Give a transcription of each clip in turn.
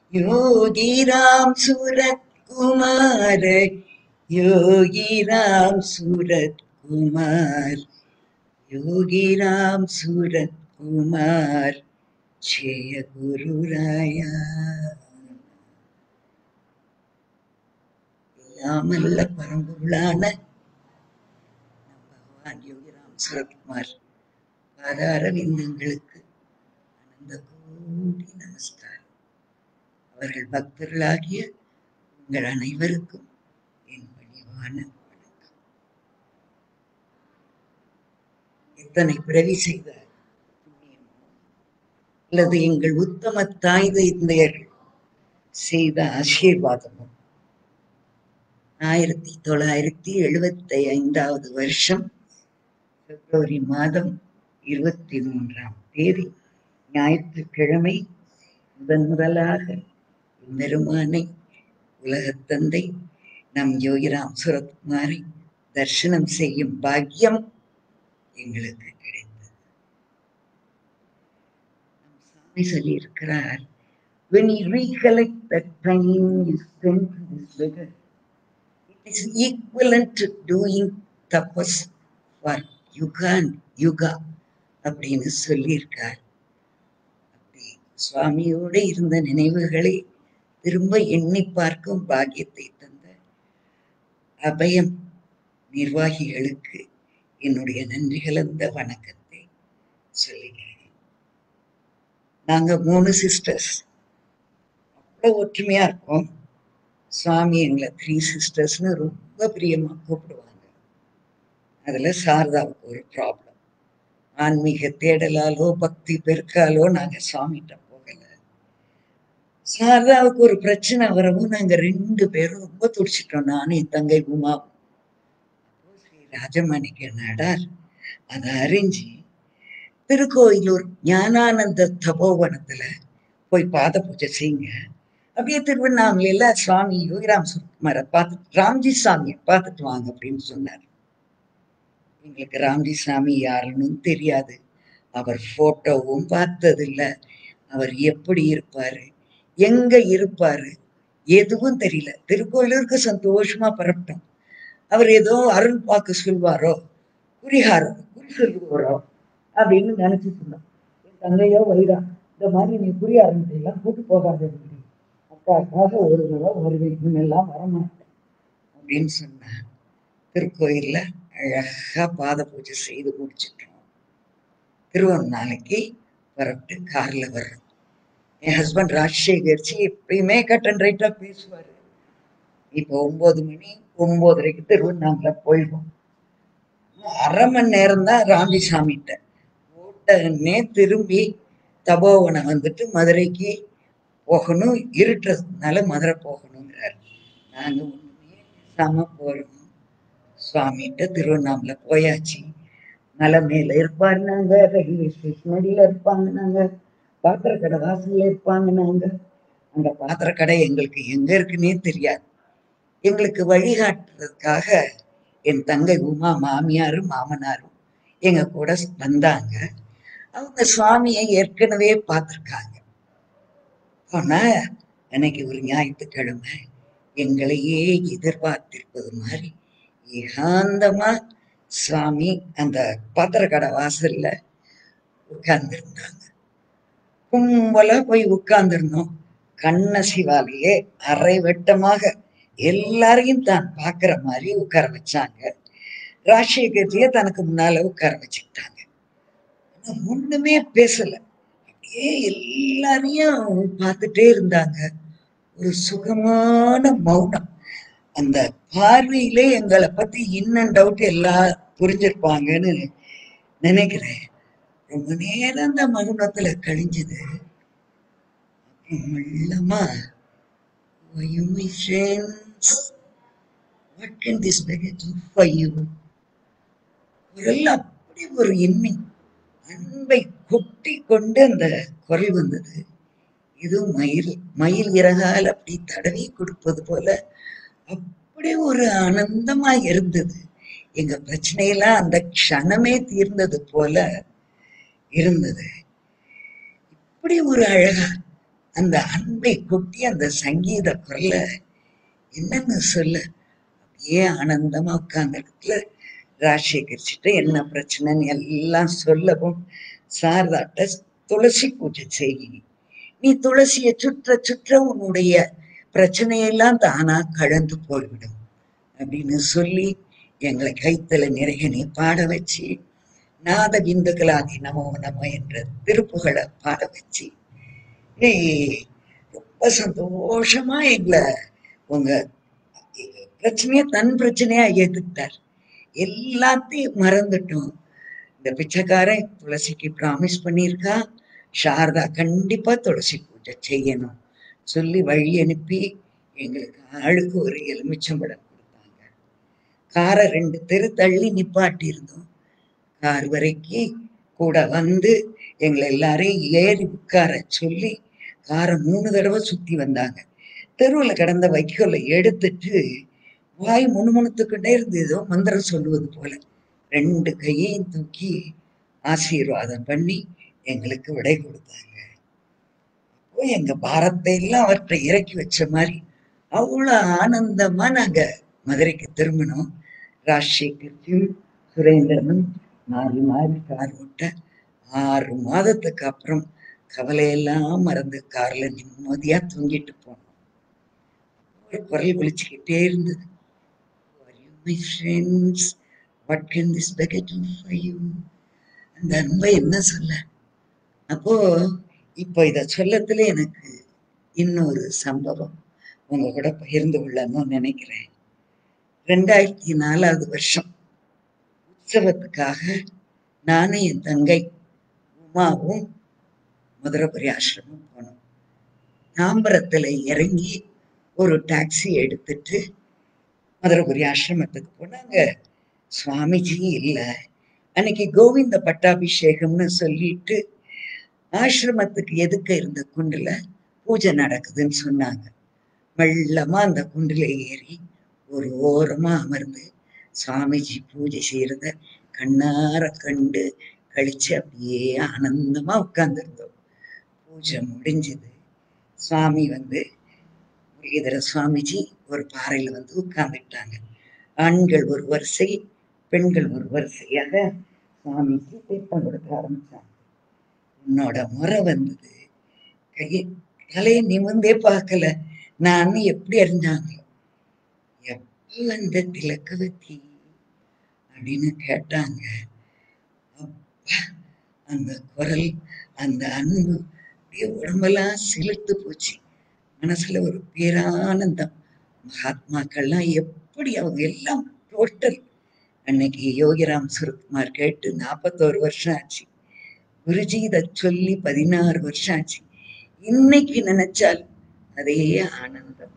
योगी राम सूरत कुमार योगी राम सूरत कुमार योगी राम सूरत कुमार जय गुरु राया எல்லாமல்ல பரம்பொருளான நம் பகவான் யோகிராம் சரத்குமார் பாதார விந்தங்களுக்கு அனந்த கோடி நமஸ்காரம் அவர்கள் பக்தர்களாகிய உங்கள் அனைவருக்கும் என் பணிவான வணக்கம் எத்தனை பிறவி செய்த புண்ணியமோ அல்லது எங்கள் உத்தம தாய் தந்தையர்கள் செய்த ஆசீர்வாதமும் ஆயிரத்தி தொள்ளாயிரத்தி எழுபத்தி ஐந்தாவது வருஷம் பிப்ரவரி மாதம் இருபத்தி மூன்றாம் தேதி ஞாயிற்றுக்கிழமை முதன் முதலாக பெருமானை உலகத்தந்தை நம் யோகிராம் சுரத்குமாரை தரிசனம் செய்யும் பாக்கியம் எங்களுக்கு கிடைத்தது நம் சாமி சொல்லியிருக்கிறார் when you recollect that time you spent in this beggar it is equivalent to doing tapas for yuga and yuga அப்படின்னு சொல்லியிருக்கார் அப்படி சுவாமியோடு இருந்த நினைவுகளை திரும்ப எண்ணி பார்க்கும் பாக்கியத்தை தந்த அபயம் நிர்வாகிகளுக்கு என்னுடைய நன்றி கலந்த வணக்கத்தை சொல்லுகிறேன் நாங்க மூணு சிஸ்டர்ஸ் அவ்வளோ ஒற்றுமையா இருக்கோம் சுவாமி எங்களை த்ரீ சிஸ்டர்ஸ்னு ரொம்ப பிரியமா கூப்பிடுவாங்க அதுல சாரதாவுக்கு ஒரு ப்ராப்ளம் ஆன்மீக தேடலாலோ பக்தி பெருக்காலோ நாங்க சுவாமிகிட்ட போகல சாரதாவுக்கு ஒரு பிரச்சனை வரவும் நாங்க ரெண்டு பேரும் ரொம்ப துடிச்சிட்டோம் நானும் என் தங்கை உமாவும் அப்போ ஸ்ரீ ராஜமாணிக்க நாடார் அதை அறிஞ்சு திருக்கோயிலூர் ஞானானந்த தபோவனத்துல போய் பாத பூஜை செய்யுங்க அப்படியே திருவண்ணாமலையில சுவாமி யோகிராம் சுகுமாரை பார்த்து ராம்ஜி சாமியை பார்த்துட்டு வாங்க அப்படின்னு சொன்னார் எங்களுக்கு ராம்ஜி சாமி யாருன்னு தெரியாது அவர் போட்டோவும் பார்த்ததில்ல அவர் எப்படி இருப்பாரு எங்க இருப்பாரு எதுவும் தெரியல திருக்கோயிலூருக்கு சந்தோஷமா பரப்பிட்டோம் அவர் ஏதோ அருள் வாக்கு சொல்வாரோ குறிகாரோ குறி சொல்லுவாரோ அப்படின்னு நினைச்சிட்டு இருந்தோம் என் தங்கையோ வைரா இந்த மாதிரி நீ குறி ஆரம்பிச்செல்லாம் கூட்டு போகாத இப்படி அக்காக்காக ஒரு தடவை வருவேன் எல்லாம் வரமாட்டேன் அப்படின்னு சொன்னேன் திருக்கோயில்ல அழகா பாத பூஜை செய்து முடிச்சிட்டோம் திருவண்ணாலைக்கு புறப்பட்டு கார்ல வர்றோம் என் ஹஸ்பண்ட் ராஜசேகர்ச்சி எப்பயுமே கட் அண்ட் ரைட்டா பேசுவாரு இப்போ ஒன்பது மணி ஒன்பதரைக்கு திருவண்ணாமலை போயிடுவோம் அரை மணி நேரம் தான் ராமசாமிகிட்ட உடனே திரும்பி தபோவனம் வந்துட்டு மதுரைக்கு போகணும் இருட்டுறதுனால மதுரை போகணுங்கிறாரு நாங்க ஒண்ணுமே பேசாம போறோம் சுவாமிகிட்ட திருவண்ணாமலை போயாச்சு மலை மேல இருப்பாரு நாங்க ரயில்வே ஸ்டேஷன் அடியில இருப்பாங்க நாங்க பாத்திரக்கடை வாசல்ல இருப்பாங்க நாங்க அந்த பாத்திரக்கடை எங்களுக்கு எங்க இருக்குன்னே தெரியாது எங்களுக்கு வழிகாட்டுறதுக்காக என் தங்கை உமா மாமியாரும் மாமனாரும் எங்க கூட வந்தாங்க அவங்க சுவாமியை ஏற்கனவே பார்த்துருக்காங்க ஆனா அன்னைக்கு ஒரு ஞாயிற்றுக்கிழமை எங்களையே எதிர்பார்த்திருப்பது மாதிரி ஏகாந்தமா சுவாமி அந்த பாத்திரக்கடை வாசல்ல உட்கார்ந்துருந்தாங்க கும்பலா போய் உட்கார்ந்துருந்தோம் கண்ண சிவாலேயே அரை வெட்டமாக எல்லாரையும் தான் பார்க்கிற மாதிரி உட்கார வச்சாங்க ராஜசேகர்ஜிய தனக்கு முன்னால உட்கார வச்சுக்கிட்டாங்க ஆனா ஒண்ணுமே பேசல அப்படியே எல்லாரையும் பார்த்துட்டே இருந்தாங்க ஒரு சுகமான மௌனம் அந்த பார்வையிலே எங்களை பத்தி இன் அண்ட் அவுட் எல்லாம் புரிஞ்சிருப்பாங்கன்னு நினைக்கிறேன் ரொம்ப நேரம் அந்த மௌனத்துல கழிஞ்சது அப்புறம் மெல்லமா "Why you my friends? What can this beggar do for you?" குரல் அப்படி ஒரு எண்ணி அன்பை கொட்டி கொண்டு அந்த குரல் வந்தது இது மயில் மயில் இறகால் அப்படி தடவி கொடுப்பது போல அப்படி ஒரு ஆனந்தமா இருந்தது எங்க பிரச்சனையெல்லாம் அந்த க்ஷணமே தீர்ந்தது போல இருந்தது இப்படி ஒரு அழகா அந்த அன்பை கொட்டி அந்த சங்கீத குரல என்னன்னு சொல்ல அப்படியே ஆனந்தமா உட்கார்ந்துருக்குல ராஜசேகரிச்சுட்டு என்ன பிரச்சனைன்னு எல்லாம் சொல்லவும் சாரதாட்ட துளசி பூஜை செய் நீ துளசியை சுற்ற சுற்ற உன்னுடைய பிரச்சனையெல்லாம் தானா கழந்து போய்விடும் அப்படின்னு சொல்லி எங்களை கைத்தல நிறைய நீ பாட வச்சு நாத பிந்துகளாதி நமோ நம என்ற திருப்புகளை பாட வச்சு நீ ரொம்ப சந்தோஷமா எங்களை உங்க பிரச்சனைய தன் பிரச்சனையா ஏத்துக்கிட்டார் எல்லாத்தையும் மறந்துட்டோம் இந்த பிச்சைக்காரன் துளசிக்கு ப்ராமிஸ் பண்ணியிருக்கா சாரதா கண்டிப்பா துளசி பூஜை செய்யணும் சொல்லி வழி அனுப்பி எங்களுக்கு ஆளுக்கு ஒரு எலுமிச்சம்பழம் கொடுத்தாங்க காரை ரெண்டு தெரு தள்ளி நிப்பாட்டி இருந்தோம் கார் வரைக்கும் கூட வந்து எங்களை எல்லாரையும் ஏறி உட்கார சொல்லி காரை மூணு தடவை சுத்தி வந்தாங்க தெருவில் கிடந்த வைக்கோலை எடுத்துட்டு வாய் முணுமுணுத்துக்கிட்டே இருந்து ஏதோ மந்திரம் சொல்லுவது போல ரெண்டு கையையும் தூக்கி ஆசீர்வாதம் பண்ணி எங்களுக்கு விடை கொடுத்தாங்க அப்போ எங்க பாரத்தை எல்லாம் அவர்கிட்ட இறக்கி வச்ச மாதிரி அவ்வளவு ஆனந்தமா நாங்க மதுரைக்கு திரும்பினோம் ராஜசேகர்ஜியும் சுரேந்திரனும் மாறி மாறி கார் ஓட்ட ஆறு மாதத்துக்கு அப்புறம் கவலையெல்லாம் மறந்து கார்ல நிம்மதியா தூங்கிட்டு போனோம் ஒரு குரல் விழிச்சுக்கிட்டே இருந்தது Are you my friends? What can this beggar do for you? அந்த அன்பை என்ன சொல்ல அப்போ இப்போ இத சொல்லத்துல எனக்கு இன்னொரு சம்பவம் உங்க கூட பகிர்ந்து கொள்ளணும்னு நினைக்கிறேன் ரெண்டாயிரத்தி நாலாவது வருஷம் உற்சவத்துக்காக நானும் என் தங்கை உமாவும் மதுரபுரி ஆசிரமம் போனோம் தாம்பரத்துல இறங்கி ஒரு டாக்ஸி எடுத்துட்டு மதுரபுரி ஆசிரமத்துக்கு போனாங்க சுவாமிஜி இல்லை அன்னைக்கு கோவிந்த பட்டாபிஷேகம்னு சொல்லிட்டு ஆசிரமத்துக்கு எதுக்க இருந்த குண்டுல பூஜை நடக்குதுன்னு சொன்னாங்க மெல்லமா அந்த குண்டுல ஏறி ஒரு ஓரமா அமர்ந்து சுவாமிஜி பூஜை செய்யறத கண்ணார கண்டு கழிச்சு அப்படியே ஆனந்தமா உட்கார்ந்துருந்தோம் பூஜை முடிஞ்சது சுவாமி வந்து முரளிதர சுவாமிஜி ஒரு பாறையில வந்து உட்கார்ந்துட்டாங்க ஆண்கள் ஒரு வரிசை பெண்கள் ஒரு வரிசையாக சுவாமிக்கு தீர்த்தம் கொடுக்க ஆரம்பிச்சாங்க உன்னோட முறை வந்தது கையை தலையை நிமிந்தே பார்க்கல நான் எப்படி அறிஞ்சாங்க எப்ப வந்த திலக்கவதி அப்படின்னு கேட்டாங்க அப்பா அந்த குரல் அந்த அன்பு அப்படியே உடம்பெல்லாம் சிலிர்த்து போச்சு மனசுல ஒரு பேரானந்தம் மகாத்மாக்கள்லாம் எப்படி அவங்க எல்லாம் டோட்டல் அன்னைக்கு யோகிராம் சுரத்குமார் கேட்டு நாற்பத்தோரு வருஷம் ஆச்சு குருஜி இதை சொல்லி பதினாறு வருஷம் ஆச்சு இன்னைக்கு நினைச்சால் அதே ஆனந்தம்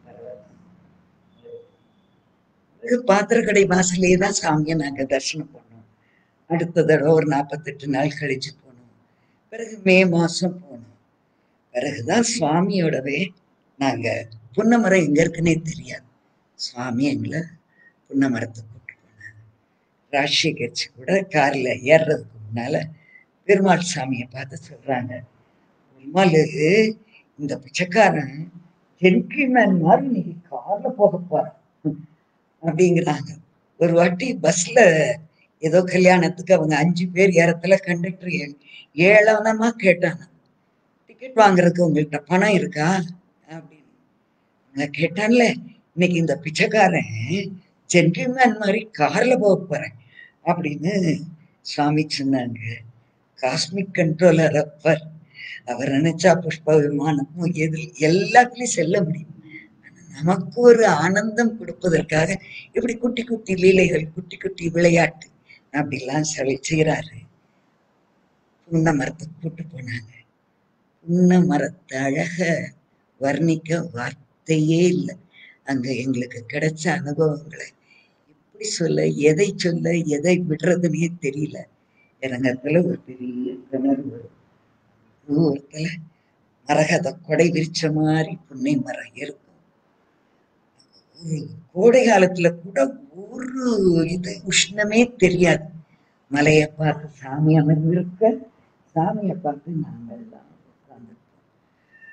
பரவாயில்ல பாத்திரக்கடை வாசலே தான் சாமியை நாங்க தரிசனம் பண்ணோம் அடுத்த தடவை ஒரு நாற்பத்தெட்டு நாள் கழிச்சு போனோம் பிறகு மே மாசம் போனோம் பிறகுதான் சுவாமியோடவே நாங்க புன்னமரம் எங்க இருக்குன்னே தெரியாது சுவாமி எங்களை புன்னமரத்துக்கு கூட்டு போனாங்க ராஜசேகர்ச்சி கூட கார்ல ஏறுறதுக்கு முன்னால பெருமாள் சாமியை பார்த்து சொல்றாங்க பெருமாள் இந்த பிச்சைக்காரன் ஜென்டில்மேன் மாதிரி இன்னைக்கு கார்ல போக போறான் அப்படிங்கிறாங்க ஒரு வாட்டி பஸ்ல ஏதோ கல்யாணத்துக்கு அவங்க அஞ்சு பேர் ஏறத்துல கண்டக்டர் ஏளனமா கேட்டாங்க டிக்கெட் வாங்குறதுக்கு உங்கள்கிட்ட பணம் இருக்கா அப்படின்னு நான் கேட்டான்ல இன்னைக்கு இந்த பிச்சைக்காரன் ஜென்டில்மேன் மாதிரி கார்ல போக போறேன் அப்படின்னு சுவாமி சொன்னாங்க காஸ்மிக் கண்ட்ரோலர் அப்பர் அவர் நினைச்சா புஷ்ப விமானமும் எது எல்லாத்துலயும் செல்ல முடியும் நமக்கு ஒரு ஆனந்தம் கொடுப்பதற்காக இப்படி குட்டி குட்டி லீலைகள் குட்டி குட்டி விளையாட்டு அப்படிலாம் சொல்லி செய்கிறாரு புன்ன மரத்துக்கு கூட்டு போனாங்க புன்ன மரத்து அழக வர்ணிக்க வார்த்தையே இல்லை அங்க எங்களுக்கு கிடைச்ச அனுபவங்களை எப்படி சொல்ல எதை சொல்ல எதை விடுறதுன்னே தெரியல இறங்கத்துல ஒரு பெரிய கிணறு வரும் தூரத்துல மரகத கொடை விரிச்ச மாதிரி புன்னை மரம் இருக்கும் ஒரு கோடை காலத்துல கூட ஒரு இது உஷ்ணமே தெரியாது மலையை பார்த்து சாமி அமர்ந்திருக்க சாமியை பார்த்து நாங்கள் எல்லாம் உட்கார்ந்துருக்கோம்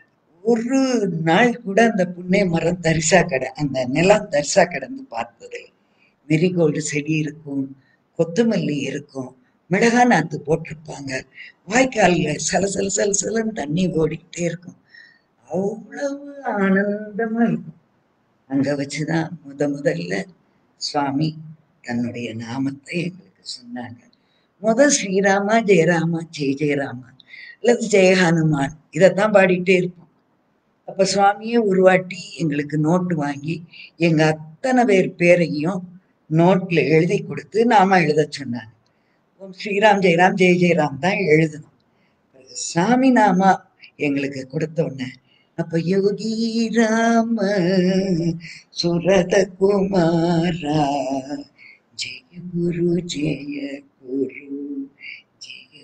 ஒரு நாள் கூட அந்த புண்ணை மரம் தரிசா கடை அந்த நிலம் தரிசா கிடந்து பார்த்தது மெரிகோல்டு செடி இருக்கும் கொத்தமல்லி இருக்கும் மிளகா நாத்து போட்டிருப்பாங்க வாய்க்கால்ல சல சல சல சலன்னு தண்ணி ஓடிக்கிட்டே இருக்கும் அவ்வளவு ஆனந்தமா இருக்கும் அங்க வச்சுதான் முத முதல்ல சுவாமி தன்னுடைய நாமத்தை எங்களுக்கு சொன்னாங்க முத ஸ்ரீராமா ஜெயராமா ஜெய ஜெயராமா அல்லது ஜெய ஹனுமான் இதைத்தான் பாடிட்டே இருப்போம் அப்ப சுவாமியே உருவாட்டி எங்களுக்கு நோட்டு வாங்கி எங்க அத்தனை பேர் பேரையும் நோட்ல எழுதி கொடுத்து நாம எழுத சொன்னாங்க ஓம் ஸ்ரீராம் ஜெயராம் ஜெய ஜெயராம் தான் எழுதணும் பிறகு சாமி நாமா எங்களுக்கு கொடுத்த உடனே அப்ப யோகி ராம சுரத குமாரா ஜெய குரு ஜெய குரு ஜெய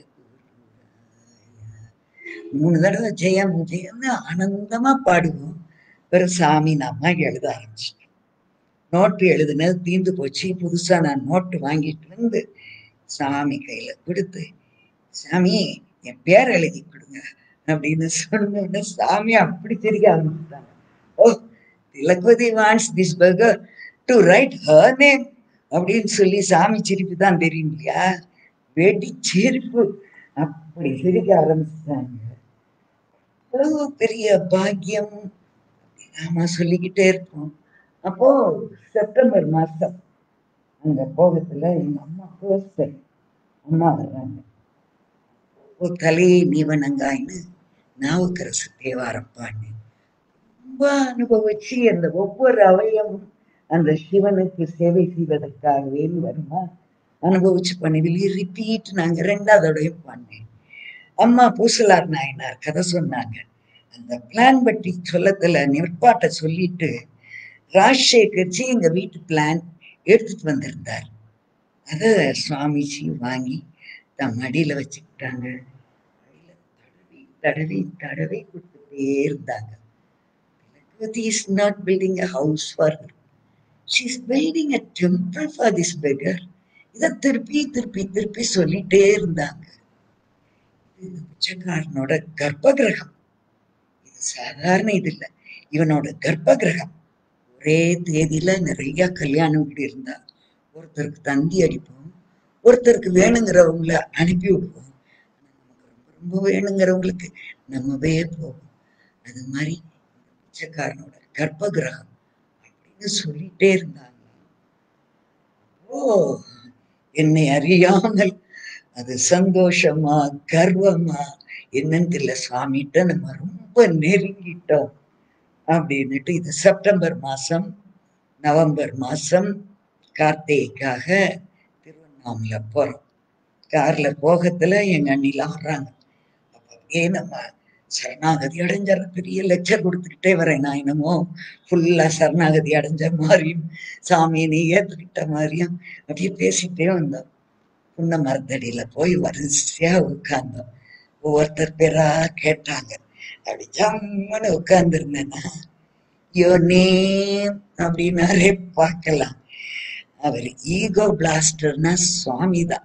குரு மூணு தடவை ஜெயம் ஜெயம்னு ஆனந்தமா பாடுவோம் பிறகு சாமி நாம எழுத ஆரம்பிச்சிட்டோம் நோட்டு எழுதுனது தீந்து போச்சு புதுசா நான் நோட்டு வாங்கிட்டு வந்து சாமி கையில கொடுத்து சாமி என் பேர் எழுதி கொடுங்க அப்படின்னு சொன்ன சாமி அப்படி தெரிய ஆரம்பிச்சிட்டாங்க oh Thilagavathi wants this beggar to write her name அப்படின்னு சொல்லி சாமி சிரிப்பு தான் தெரியும் இல்லையா வெடி சிரிப்பு அப்படி சிரிக்க ஆரம்பிச்சிட்டாங்க அவ்வளவு பெரிய பாக்கியம் நாம சொல்லிக்கிட்டே இருப்போம் அப்போ செப்டம்பர் மாசம் அங்க போகத்துல எங்க அம்மா ஃபர்ஸ்ட் அம்மா வர்றாங்க ஒரு கலையை நீவனங்காய்னு நாவுக்கரசு தேவாரம் பாடினேன் ரொம்ப அனுபவிச்சு அந்த ஒவ்வொரு அவயமும் அந்த சிவனுக்கு சேவை செய்வதற்காகவே வருமா அனுபவிச்சு பண்ணி ரிப்பீட் நாங்க ரெண்டாவதோடையும் பாடினேன் அம்மா பூசலார் நாயனார் கதை சொன்னாங்க அந்த பிளான் பற்றி சொல்லத்துல நிற்பாட்ட சொல்லிட்டு ராஜசேகர்ஜி எங்க வீட்டு பிளான் எடுத்துட்டு வந்திருந்தார் அத சுவாமிஜி வாங்கி தம் மடியில வச்சுக்கிட்டாங்க கையில தடவி தடவி தடவி கொடுத்துட்டே இருந்தாங்க Bhagavati is not building a house for her. She is building a temple for this beggar. இதை திருப்பி திருப்பி திருப்பி சொல்லிட்டே இருந்தாங்க இது பிச்சைக்காரனோட கர்ப்ப கிரகம் இது சாதாரண இது இல்லை இவனோட கர்ப்ப கிரகம் ஒரே தேதியில நிறைய கல்யாணம் இப்படி இருந்தா ஒருத்தருக்கு தந்தி அடிப்போம் ஒருத்தருக்கு வேணுங்கிறவங்கள அனுப்பி விடுவோம் நமக்கு ரொம்ப ரொம்ப வேணுங்கிறவங்களுக்கு நம்மவே போவோம் அது மாதிரி பிச்சைக்காரனோட கர்ப்ப கிரகம் அப்படின்னு சொல்லிட்டே இருந்தாங்க ஓ என்னை அறியாமல் அது சந்தோஷமா கர்வமா என்னன்னு தெரியல சுவாமிகிட்ட நம்ம ரொம்ப நெருங்கிட்டோம் அப்படின்னுட்டு இது செப்டம்பர் மாசம் நவம்பர் மாசம் கார்த்திகைக்காக திருவண்ணாமலை போறோம் கார்ல போகத்துல எங்க அண்ணிலாம் வர்றாங்க அப்ப அப்படியே நம்ம சரணாகதி அடைஞ்ச பெரிய லெக்சர் கொடுத்துக்கிட்டே வரேன் நான் என்னமோ ஃபுல்லா சரணாகதி அடைஞ்ச மாதிரியும் சாமியை நீ ஏத்துக்கிட்ட மாதிரியும் அப்படியே பேசிட்டே வந்தோம் புன்ன மரத்தடியில போய் வரிசையா உட்கார்ந்தோம் ஒவ்வொருத்தர் பேரா கேட்டாங்க அப்படி ஜம்முன்னு உட்கார்ந்துருந்தேன்னா யோ நேம் அப்படின்னாரே பார்க்கலாம் அவர் ஈகோ பிளாஸ்டர்னா சுவாமி தான்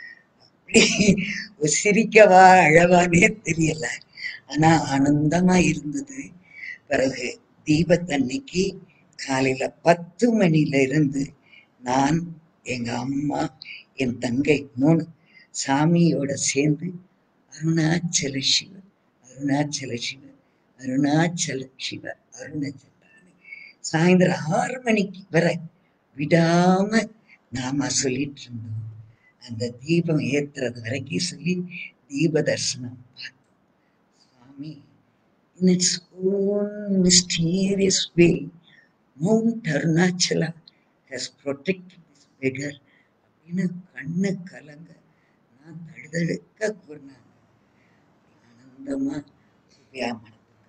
அப்படி சிரிக்கவா அழவானே தெரியல ஆனா ஆனந்தமா இருந்தது பிறகு தீபத்தன்னைக்கு காலையில பத்து மணில இருந்து நான் எங்க அம்மா என் தங்கை மூணு சாமியோட சேர்ந்து அருணாச்சல சிவ அருணாச்சல சிவ அருணாச்சல சிவ அருணாச்சல சாயந்தரம் ஆறு மணிக்கு வரை விடாம நாம சொல்லிட்டு இருந்தோம் அந்த தீபம் ஏத்துறது வரைக்கும் சொல்லி தீப தரிசனம் பார்த்தோம் சுவாமி in its own mysterious way Mount Arunachala has protected this beggar அப்படின்னு கண்ணு கலங்க நான் தழுதழுக்க கூறினாங்க ஆனந்தமா சுபியா மரத்துக்கு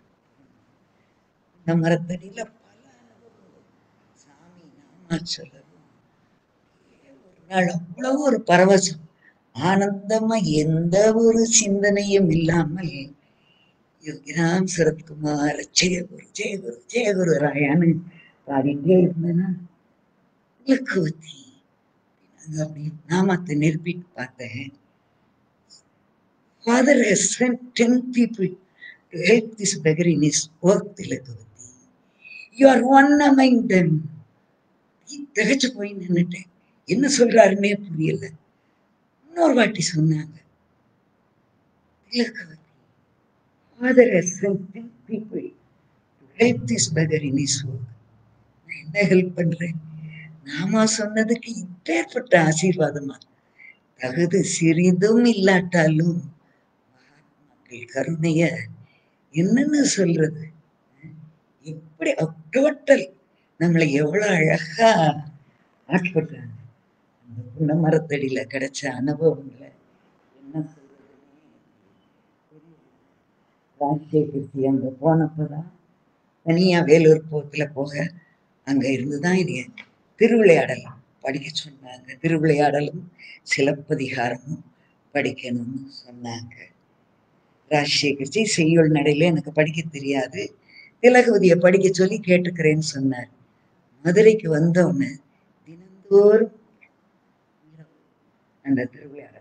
இந்த மரத்தடியில பல அனுபவம் சாமி நாமா சொல்லவும் ஒரு நாள் அவ்வளவு ஒரு பரவசம் ஆனந்தமா எந்த ஒரு சிந்தனையும் இல்லாமல் யோகிராம் சரத்குமார் ஜெயகுரு ஜெயகுரு ஜெயகுரு ராயான்னு பாடிட்டே இருந்தேன்னா இலக்குவத்தி அப்படி நாமத்தை நிரப்பிட்டு பார்த்தேன் father has sent 10 people to help this beggar in his work Thilagavathi you are one among them திகச்சு போய் நின்னுட்டேன் என்ன சொல்றாருன்னே புரியல இன்னொரு வாட்டி சொன்னாங்க திலகவதி father has sent three people to help this beggar in his work நான் என்ன ஹெல்ப் பண்றேன் நாமா சொன்னதுக்கு இப்பேற்பட்ட ஆசீர்வாதமா தகுது சிறிதும் இல்லாட்டாலும் மகாத்மாக்கள் கருணைய என்னன்னு சொல்றது எப்படி டோட்டல் நம்மளை எவ்வளவு அழகா ஆட்படுறாங்க அந்த புண்ண மரத்தடியில கிடைச்ச அனுபவங்களை என்ன சொல்றதுன்னு அங்க போனப்பதான் தனியா வேலூர் போத்துல போக அங்க இருந்துதான் இது திருவிளையாடலாம் படிக்க சொன்னாங்க திருவிளையாடலும் சிலப்பதிகாரமும் படிக்கணும்னு சொன்னாங்க ராஜசேகர்ஜி செய்யுள் நடையில எனக்கு படிக்க தெரியாது திலகவதியை படிக்க சொல்லி கேட்டுக்கிறேன்னு சொன்னார் மதுரைக்கு வந்தவொடனே தினந்தோறும் அந்த திருவிளையாடல்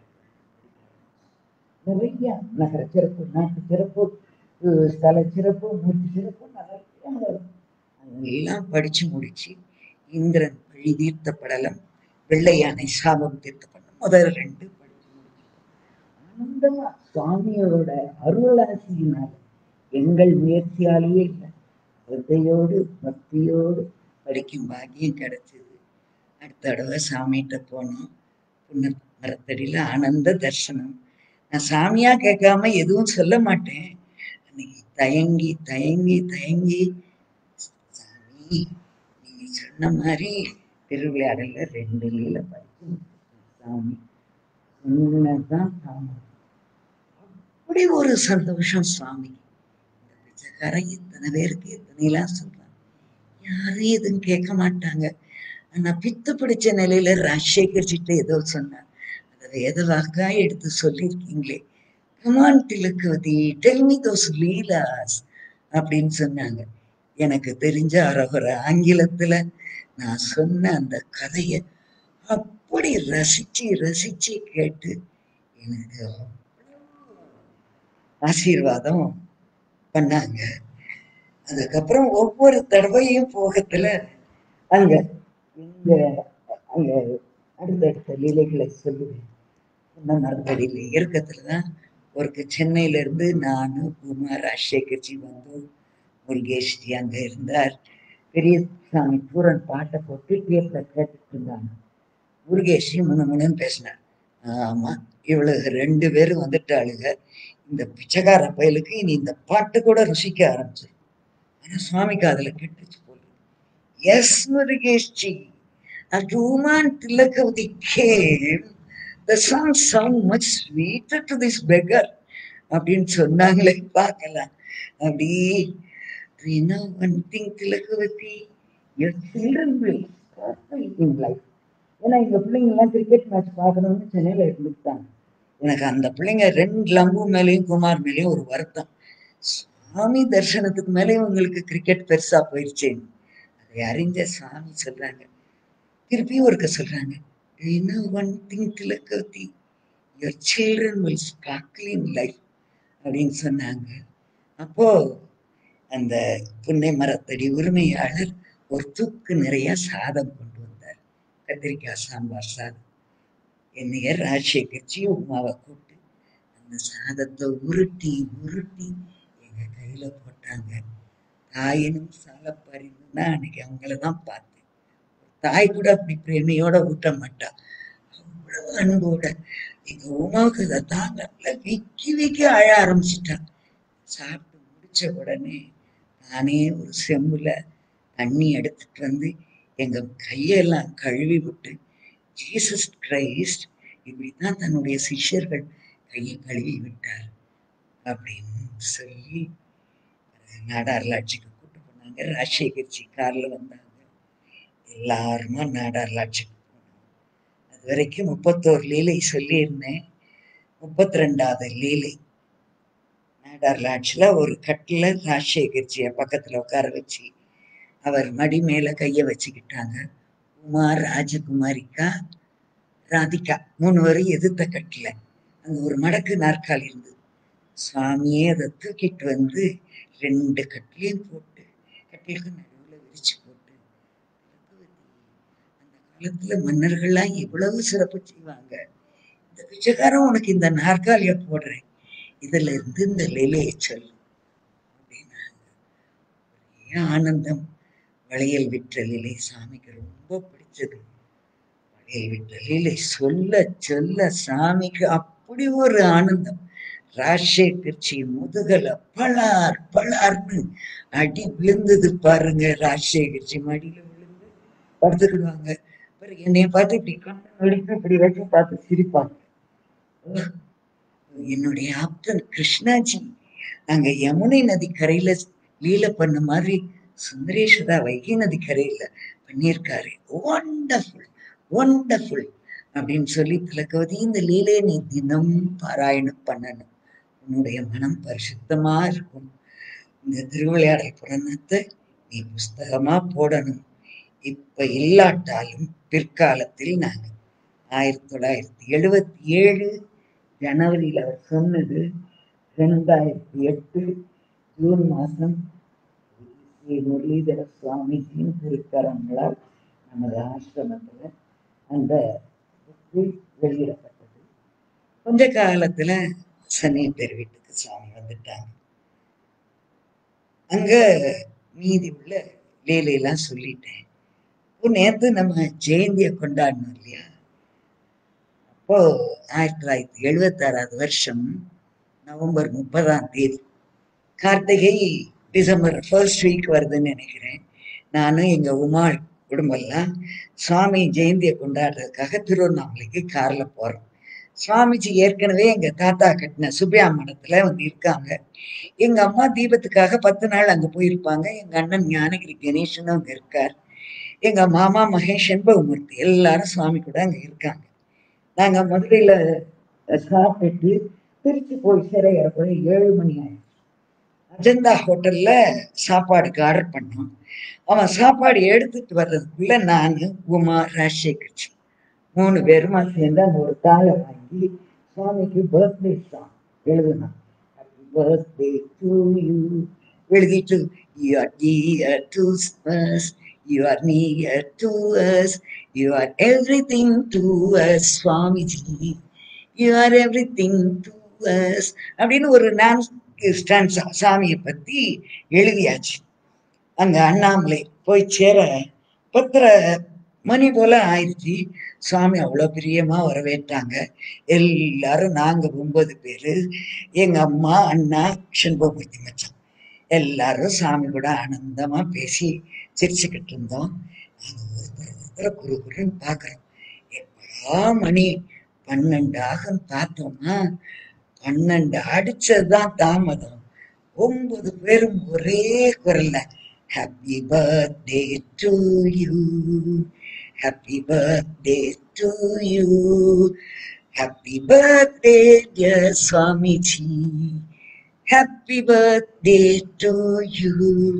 நிறைய நகர சிறப்பு நாட்டு சிறப்பு அஹ் ஸ்தல சிறப்பு மூர்த்தி சிறப்பு நிறைய வரும். அதெல்லாம் படிச்சு முடிச்சு இந்திரன் பழி தீர்த்த படலம் வெள்ளை யானை சாபம் தீர்த்த படலம் முதல் ரெண்டு படிச்சு முடிச்சு ஆனந்தமா சுவாமியோட அருளாசியினால் எங்கள் முயற்சியாலேயே இல்லை ஸ்ரத்தையோடு பக்தியோடு படிக்கும் பாக்கியம் கிடைச்சது அடுத்த தடவை சாமிகிட்ட போனோம் புண்ண மரத்தடியில ஆனந்த தரிசனம் நான் சாமியா கேட்காம எதுவும் சொல்ல மாட்டேன் அன்னைக்கு தயங்கி தயங்கி தயங்கி சாமி நீங்க சொன்ன மாதிரி திருவிளையாடல ரெண்டு லீல படிச்சு முடிச்சிட்டேன் சாமி உண்மைதான் சாமி அப்படி ஒரு சந்தோஷம் சுவாமி இந்த பிச்சைக்காரன் எத்தனை பேருக்கு எத்தனைலாம் சொல்றான் யாரும் எதுவும் கேட்க மாட்டாங்க ஆனா பித்து பிடிச்ச நிலையில ராஜசேகர் கிட்ட ஏதோ சொன்னார் அதை வேத வாக்கா எடுத்து சொல்லியிருக்கீங்களே come on Thilagavathi tell me those leelas அப்படின்னு சொன்னாங்க எனக்கு தெரிஞ்ச அரகுற ஆங்கிலத்துல நான் சொன்ன அந்த கதைய அப்படி ரசிச்சு ரசிச்சு கேட்டு எனக்கு அவ்வளவு ஆசீர்வாதம் பண்ணாங்க அதுக்கப்புறம் ஒவ்வொரு தடவையும் போகத்துல அங்க இந்த அங்க அடுத்தடுத்த லீலைகளை சொல்லுவேன் இந்த மரத்தடியில் இயக்கத்துல தான் ஒருக்கு சென்னையில இருந்து நானும் குமார் ராஜசேகர்ஜி வந்தோம் முருகேஷ்ஜி அங்க இருந்தார் பெரியசாமி பூரன் பாட்டை போட்டு டேப்ல கேட்டுட்டு இருந்தாங்க முருகேஷி முன்னு முன்னு பேசினார் ஆமா இவளுக ரெண்டு பேரும் வந்துட்டாளுங்க இந்த பிச்சைக்கார பயலுக்கு இனி இந்த பாட்டு கூட ருசிக்க ஆரம்பிச்சிடும் ஆனா சுவாமிக்கு அதுல கெட்டுச்சு போல yes Murugeshji At woman Tilakavati came, the song sound much sweeter to this beggar. அப்படின்னு சொன்னாங்களே பார்க்கலாம் அப்படி you know one thing Thilagavathi your children will sparkle in life ஏன்னா எங்க பிள்ளைங்க எல்லாம் கிரிக்கெட் மேட்ச் பார்க்கணும்னு சென்னையில இருந்துட்டாங்க எனக்கு அந்த பிள்ளைங்க ரெண்டு லம்பு மேலேயும் குமார் மேலேயும் ஒரு வருத்தம் சுவாமி தரிசனத்துக்கு மேலே உங்களுக்கு கிரிக்கெட் பெருசா போயிடுச்சேன்னு அதை அறிஞ்ச சுவாமி சொல்றாங்க திருப்பியும் ஒருக்க சொல்றாங்க என்ன one thing Thilagavathi your children will sparkle in life அப்படின்னு சொன்னாங்க அப்போ அந்த புன்னை மரத்தடி உரிமையாளர் ஒரு தூக்கு நிறைய சாதம் கொண்டு வந்தார் கத்திரிக்காய் சாம்பார் சாதம் என்னைய ராஜசேகர்ஜி உமாவை கூப்பிட்டு அந்த சாதத்தை உருட்டி உருட்டி எங்க கையில போட்டாங்க தாயினும் சாலப்பாரின்னா அன்னைக்கு அவங்கள தான் பார்த்தேன் தாய் கூட அப்படி பிரேமையோட ஊட்ட மாட்டா அவ்வளவு அன்போட எங்க உமாவுக்கு அதை தாங்க விக்கி விக்கி அழ ஆரம்பிச்சிட்டான் சாப்பிட்டு முடிச்ச உடனே நானே ஒரு செம்புல தண்ணி எடுத்துட்டு வந்து எங்க கையெல்லாம் கழுவி விட்டு ஜீசஸ் கிரைஸ்ட் இப்படித்தான் தன்னுடைய சிஷ்யர்கள் கையை கழுவி விட்டார் அப்படின்னு சொல்லி நாடார்லாட்சிக்கு கூட்டு போனாங்க ராஜசேகர்ஜி கார்ல வந்தாங்க எல்லாருமா நாடார்லாட்சிக்கு போனோம் அது வரைக்கும் முப்பத்தோரு லீலை சொல்லியிருந்தேன் முப்பத்தி ரெண்டாவது லீலை நாடார்லாட்சியில் ஒரு கட்டில் ராஜசேகர்ஜியை பக்கத்தில் உட்கார வச்சு அவர் மடி மேல கைய வச்சுக்கிட்டாங்க உமா ராஜகுமாரிக்கா ராதிகா மூணு பேரும் எதிர்த்த கட்டில அங்க ஒரு மடக்கு நாற்காலி இருந்தது சுவாமியே அதை தூக்கிட்டு வந்து ரெண்டு கட்டிலையும் போட்டு கட்டிலுக்கு நடுவுல விரிச்சு போட்டு அந்த காலத்துல மன்னர்கள்லாம் எவ்வளவு சிறப்பு செய்வாங்க இந்த பிச்சைக்காரன் உனக்கு இந்த நாற்காலிய போடுறேன் இதுல இருந்து இந்த லீலையை சொல்லு அப்படின்னாங்க ஒரே ஆனந்தம் வளையல் விற்ற லீலை சாமிக்கு ரொம்ப பிடிச்சது வளையல் விற்ற லீலை சொல்ல சொல்ல சாமிக்கு அப்படி ஒரு ஆனந்தம் ராஜசேகர்ச்சி முதுகல பலார் பலார்னு அடி விழுந்தது பாருங்க ராஜசேகர்ச்சி மடியில விழுந்து படுத்துக்கிடுவாங்க பிறகு என்னைய பார்த்து இப்படி கண்ணு நடிப்பு இப்படி வச்சு பார்த்து சிரிப்பாங்க ஓ, என்னுடைய ஆப்தன் கிருஷ்ணாஜி அங்க யமுனை நதி கரையில லீல பண்ண மாதிரி சுந்தரேஸ்வரா வைகை நதி கரையில பண்ணியிருக்காரு ஒண்டர்ஃபுல் ஒண்டர்ஃபுல் அப்படின்னு சொல்லி திலகவதி இந்த லீலையை நீ தினம் பாராயணம் பண்ணணும் உன்னுடைய மனம் பரிசுத்தமா இருக்கும் இந்த திருவிளையாடல் புராணத்தை நீ புஸ்தகமா போடணும் இப்ப இல்லாட்டாலும் பிற்காலத்தில் நாங்க ஆயிரத்தி தொள்ளாயிரத்தி எழுபத்தி ஏழு ஜனவரியில் அவர் சொன்னது ரெண்டாயிரத்தி எட்டு ஜூன் மாதம் ஸ்ரீ முரளிதர சுவாமிஜியின் திருக்கரங்களால் நமது ஆசிரமத்தில் அந்த புக்கு வெளியிடப்பட்டது கொஞ்ச காலத்துல சனி பேர் வீட்டுக்கு சாமி வந்துட்டாங்க அங்க மீதி உள்ள லீலையெல்லாம் சொல்லிட்டேன் இப்போ நேத்து நம்ம ஜெயந்தியை கொண்டாடணும் இல்லையா அப்போ ஆயிரத்தி தொள்ளாயிரத்தி எழுபத்தாறாவது வருஷம் நவம்பர் முப்பதாம் தேதி கார்த்திகை டிசம்பர் ஃபர்ஸ்ட் வீக் வருதுன்னு நினைக்கிறேன் நானும் எங்க உமாள் குடும்பம்லாம் சுவாமி ஜெயந்தியை கொண்டாடுறதுக்காக திருவண்ணாமலைக்கு கார்ல போறோம் சுவாமிஜி ஏற்கனவே எங்க தாத்தா கட்டின சுபியா மடத்துல வந்து இருக்காங்க எங்க அம்மா தீபத்துக்காக பத்து நாள் அங்க போயிருப்பாங்க எங்க அண்ணன் ஞானகிரி கணேசனும் அங்க இருக்கார் எங்க மாமா மகேஷ் செண்பகமூர்த்தி எல்லாரும் சுவாமி கூட அங்க இருக்காங்க நாங்க மதுரையில சாப்பிட்டு திருச்சி போய் சிறையிற போய் ஏழு மணி ஆயிடுச்சு அஜந்தா ஹோட்டல்ல சாப்பாடுக்கு ஆர்டர் பண்ணோம் அவன் சாப்பாடு எடுத்துட்டு வர்றதுக்குள்ள நானு உமா ராஜசேகர் மூணு பேருமா சேர்ந்து அந்த ஒரு தாளை வாங்கி சுவாமிக்கு பர்த்டே சாங் எழுதுனான் ஹாப்பி பர்த்டே டு யூ எழுதிட்டு you are dear to us you are near to us you are everything to us Swamiji you are everything to us அப்படின்னு ஒரு நான் ஸ்டான்ஸா சாமியை பத்தி எழுதியாச்சு அங்க அண்ணாமலை போய் சேர பத்திர மணி போல ஆயிடுச்சு சுவாமி அவ்வளோ பிரியமா வரவேற்றாங்க எல்லாரும் நாங்க ஒன்பது பேரு எங்க அம்மா அண்ணா செண்பகமூர்த்தி மச்சான் எல்லாரும் சாமி கூட ஆனந்தமா பேசி சிரிச்சுக்கிட்டு இருந்தோம் நாங்க ஒருத்தர் ஒருத்தர் குரு குருன்னு பாக்குறோம் எப்படா மணி பன்னெண்டு ஆகும் பார்த்தோம்னா பன்னெண்டு அடிச்சதுதான் தாமதம் ஒன்பது பேரும் ஒரே குரல்ல happy birthday to you happy birthday to you happy birthday dear Swamiji happy birthday to you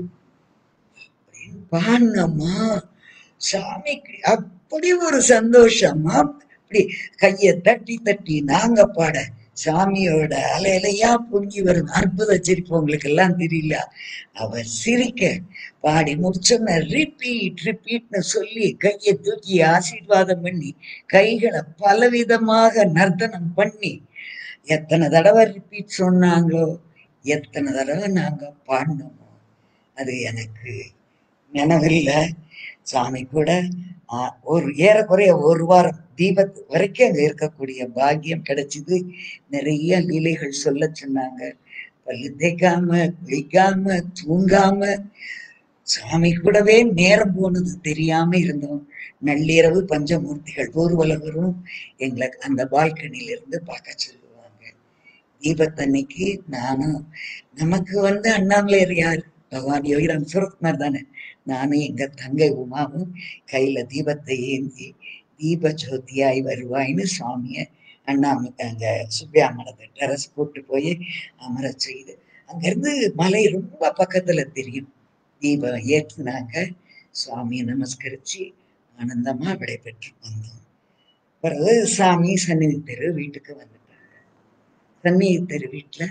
பாடினம்மா சாமிக்கு அப்படி ஒரு சந்தோஷமா அப்படி கைய தட்டி தட்டி நாங்க பாட சாமியோட அலையிலையா பொங்கி வரும் அற்புத சிரிப்பு உங்களுக்கு எல்லாம் தெரியல அவர் சிரிக்க பாடி முடிச்சோன்ன ரிப்பீட் ரிப்பீட்னு சொல்லி கையை தூக்கி ஆசீர்வாதம் பண்ணி கைகளை பலவிதமாக நர்த்தனம் பண்ணி எத்தனை தடவை ரிப்பீட் சொன்னாங்களோ எத்தனை தடவை நாங்க பாடினோமோ அது எனக்கு நினைவில்லை சாமி கூட ஆ, ஒரு ஏறக்குறைய ஒரு வாரம் தீபத்து வரைக்கும் அங்க இருக்கக்கூடிய பாக்கியம் கிடைச்சது நிறைய லீலைகள் சொல்ல சொன்னாங்க பல்லு தேய்க்காம குளிக்காம தூங்காம சாமி கூடவே நேரம் போனது தெரியாம இருந்தோம் நள்ளிரவு பஞ்சமூர்த்திகள் ஊர்வலகரும் எங்களை அந்த பால்கனில இருந்து பார்க்க சொல்லுவாங்க தீபத்தன்னைக்கு நானும் நமக்கு வந்து அண்ணாமலையார் யார் பகவான் யோகிராம் சுரத்குமார் தானே நானும் எங்க தங்கை உமாவும் கையில தீபத்தை ஏந்தி தீப ஜோதியாய் வருவாய்னு சுவாமிய அண்ணாம அங்க சுப்பியா மடத்தை டெரஸ் போட்டு போய் அமர செய்து அங்கிருந்து மலை ரொம்ப பக்கத்துல தெரியும் தீபம் ஏற்றினாங்க சுவாமியை நமஸ்கரிச்சு ஆனந்தமா விடைபெற்று வந்தோம் பிறகு சாமி சந்நிதி தெரு வீட்டுக்கு வந்துட்டாங்க சந்நிதி தெரு வீட்டுல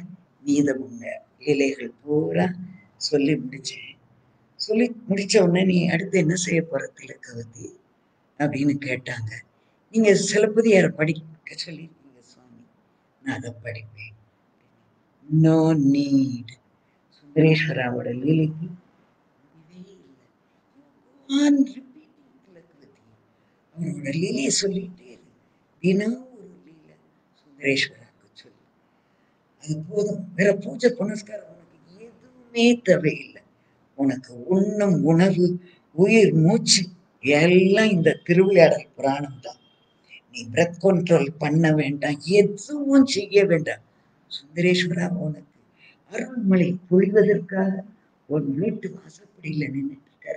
மீதம் உள்ள லீலைகள் பூரா சொல்லி முடிச்சேன் சொல்லி முடிச்ச உடனே நீ அடுத்து என்ன செய்ய போற திலக்கவதி அப்படின்னு கேட்டாங்க நீங்க சிலப்பதியார படிக்க சொல்லியிருக்கீங்க சுவாமி நான் அதை படிப்பேன் நோ நீட் சுந்தரேஸ்வராவோட லீலைக்கு முடிவே இல்லை. You go on repeating Thilagavathi. அவரோட லீலையை சொல்லிட்டே இரு தினம் ஒரு லீலை சுந்தரேஸ்வராக்கு சொல்லு அது போதும் வேற பூஜை புனஸ்காரம் உனக்கு எதுவுமே தேவையில்லை உனக்கு உண்ணும் உணவு உயிர் மூச்சு எல்லாம் இந்த திருவிளையாடல் புராணம் தான் நீ பிரெத் கண்ட்ரோல் பண்ண வேண்டாம் எதுவும் செய்ய வேண்டாம் சுந்தரேஸ்வரா உனக்கு அருள்மொழி பொழிவதற்காக உன் வீட்டு வாசப்படியில நின்றுட்டு இருக்காரு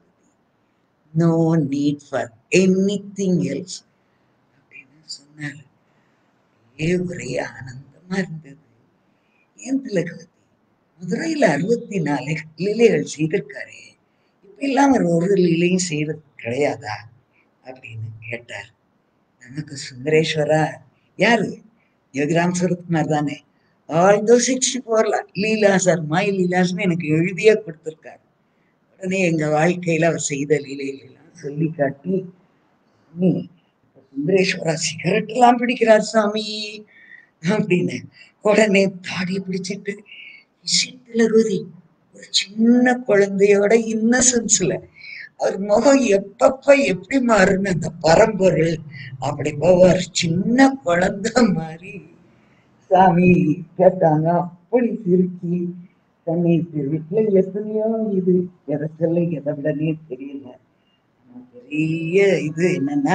no need for anything else அப்படின்னு சொன்னாரு ஒரே ஒரே ஆனந்தமா இருந்தது ஏன் திலகவதி மதுரையில அறுபத்தி நாலு லீலைகள் செய்திருக்காரு இப்ப எல்லாம் அவர் ஒரு லீலையும் செய்யறது கிடையாதா அப்படின்னு கேட்டார் நமக்கு சுந்தரேஸ்வரா யாரு யோகிராம் சுரத்குமார் தானே ஆல் தோ சிக்ஸ்டி ஃபோர்ல லீலா சார் மை லீலாஸ்னு எனக்கு எழுதியே கொடுத்துருக்காரு உடனே எங்க வாழ்க்கையில அவர் செய்த லீலைகள் எல்லாம் சொல்லி காட்டி "சாமி, இப்ப சுந்தரேஸ்வரா சிகரெட் எல்லாம் பிடிக்கிறார் சாமி அப்படின்னு உடனே தாடி பிடிச்சிட்டு இசைத்துல ருதி ஒரு சின்ன குழந்தையோட இன்னசென்ஸ்ல அவர் முகம் எப்பப்ப எப்படி மாறுன்னு அந்த பரம்பொருள் அப்படி போவார் சின்ன குழந்தை மாதிரி சாமி கேட்டாங்க அப்படி சிரிக்கி தன்னை வீட்டுல எத்தனையோ இது எதை சொல்ல எதை விடனே தெரியல ஆனா பெரிய இது என்னன்னா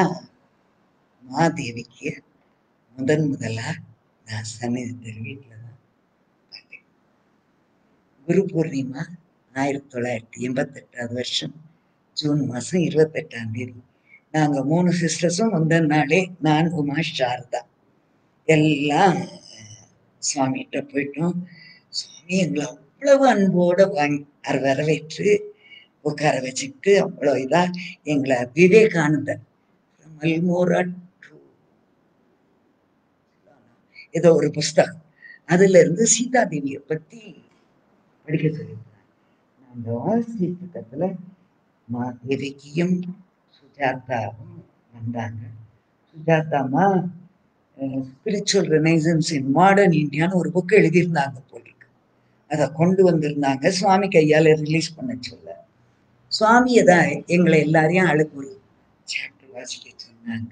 மாதேவிக்கு முதன் முதலா நான் சன்னிதி திரு வீட்டுல தான் பார்த்தேன் குரு பூர்ணிமா ஆயிரத்தி தொள்ளாயிரத்தி எண்பத்தெட்டாவது வருஷம் ஜூன் மாசம் இருபத்தெட்டாம் தேதி நாங்க மூணு சிஸ்டர்ஸும் முந்தன் நாளே நான் உமா சாரதா எல்லாம் சுவாமிகிட்ட போயிட்டோம் சுவாமி எங்களை அவ்வளவு அன்போட வாங்கி அவர் வரவேற்று உட்கார வச்சுக்கிட்டு அவ்வளோ இதா எங்களை விவேகானந்தர் மல்மோரா ஏதோ ஒரு புஸ்தகம் அதுல இருந்து சீதாதேவியை பத்தி படிக்க சொல்லியிருந்தார் நாங்க வாசி புத்தகத்துல மாதேவிக்கும் சுஜாதாவும் வந்தாங்க சுஜாதாமா ஸ்பிரிச்சுவல் ரினைசன்ஸ் இன் மாடர்ன் இந்தியான்னு ஒரு புக் எழுதியிருந்தாங்க போலிருக்கு அதை கொண்டு வந்திருந்தாங்க சுவாமி கையால ரிலீஸ் பண்ண சொல்ல சுவாமியை தான் எங்களை எல்லாரையும் அழுக்கு ஒரு சாப்டர் வாசிக்க சொன்னாங்க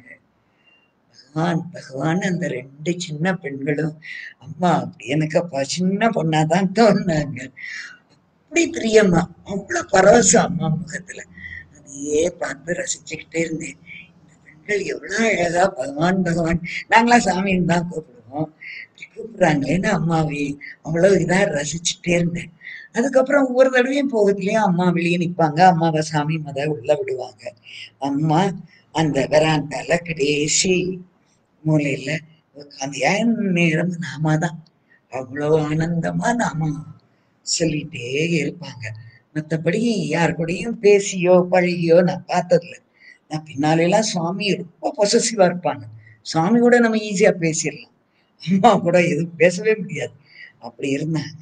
பகவான் பகவான் அந்த ரெண்டு சின்ன பெண்களும் அம்மா அப்படி எனக்கு அப்பா சின்ன பொண்ணாதான் தோணுனாங்க அப்படி பிரியமா அவ்வளவு பரவசம் அம்மா முகத்துல அதையே பார்த்து ரசிச்சுக்கிட்டே இருந்தேன் இந்த பெண்கள் எவ்வளவு அழகா பகவான் பகவான் நாங்களாம் சாமின்னு தான் கூப்பிடுவோம் இப்படி கூப்பிடுறாங்களேன்னு அம்மாவை அவ்வளவு இதா ரசிச்சுட்டே இருந்தேன் அதுக்கப்புறம் ஒவ்வொரு தடவையும் போகத்துலயும் அம்மா வெளியே நிப்பாங்க அம்மாவை சாமி மத உள்ள விடுவாங்க அம்மா அந்த வெராண்டால கடைசி மூலையில உட்காந்து ஏன் நேரம் நாம தான் அவ்வளோ ஆனந்தமா நாம சொல்லிட்டே இருப்பாங்க மற்றபடி யார் கூடயும் பேசியோ பழகியோ நான் பார்த்ததில்ல நான் பின்னாலெல்லாம் சுவாமி ரொம்ப பொசசிவா இருப்பாங்க சுவாமி கூட நம்ம ஈஸியா பேசிடலாம் அம்மா கூட எதுவும் பேசவே முடியாது அப்படி இருந்தாங்க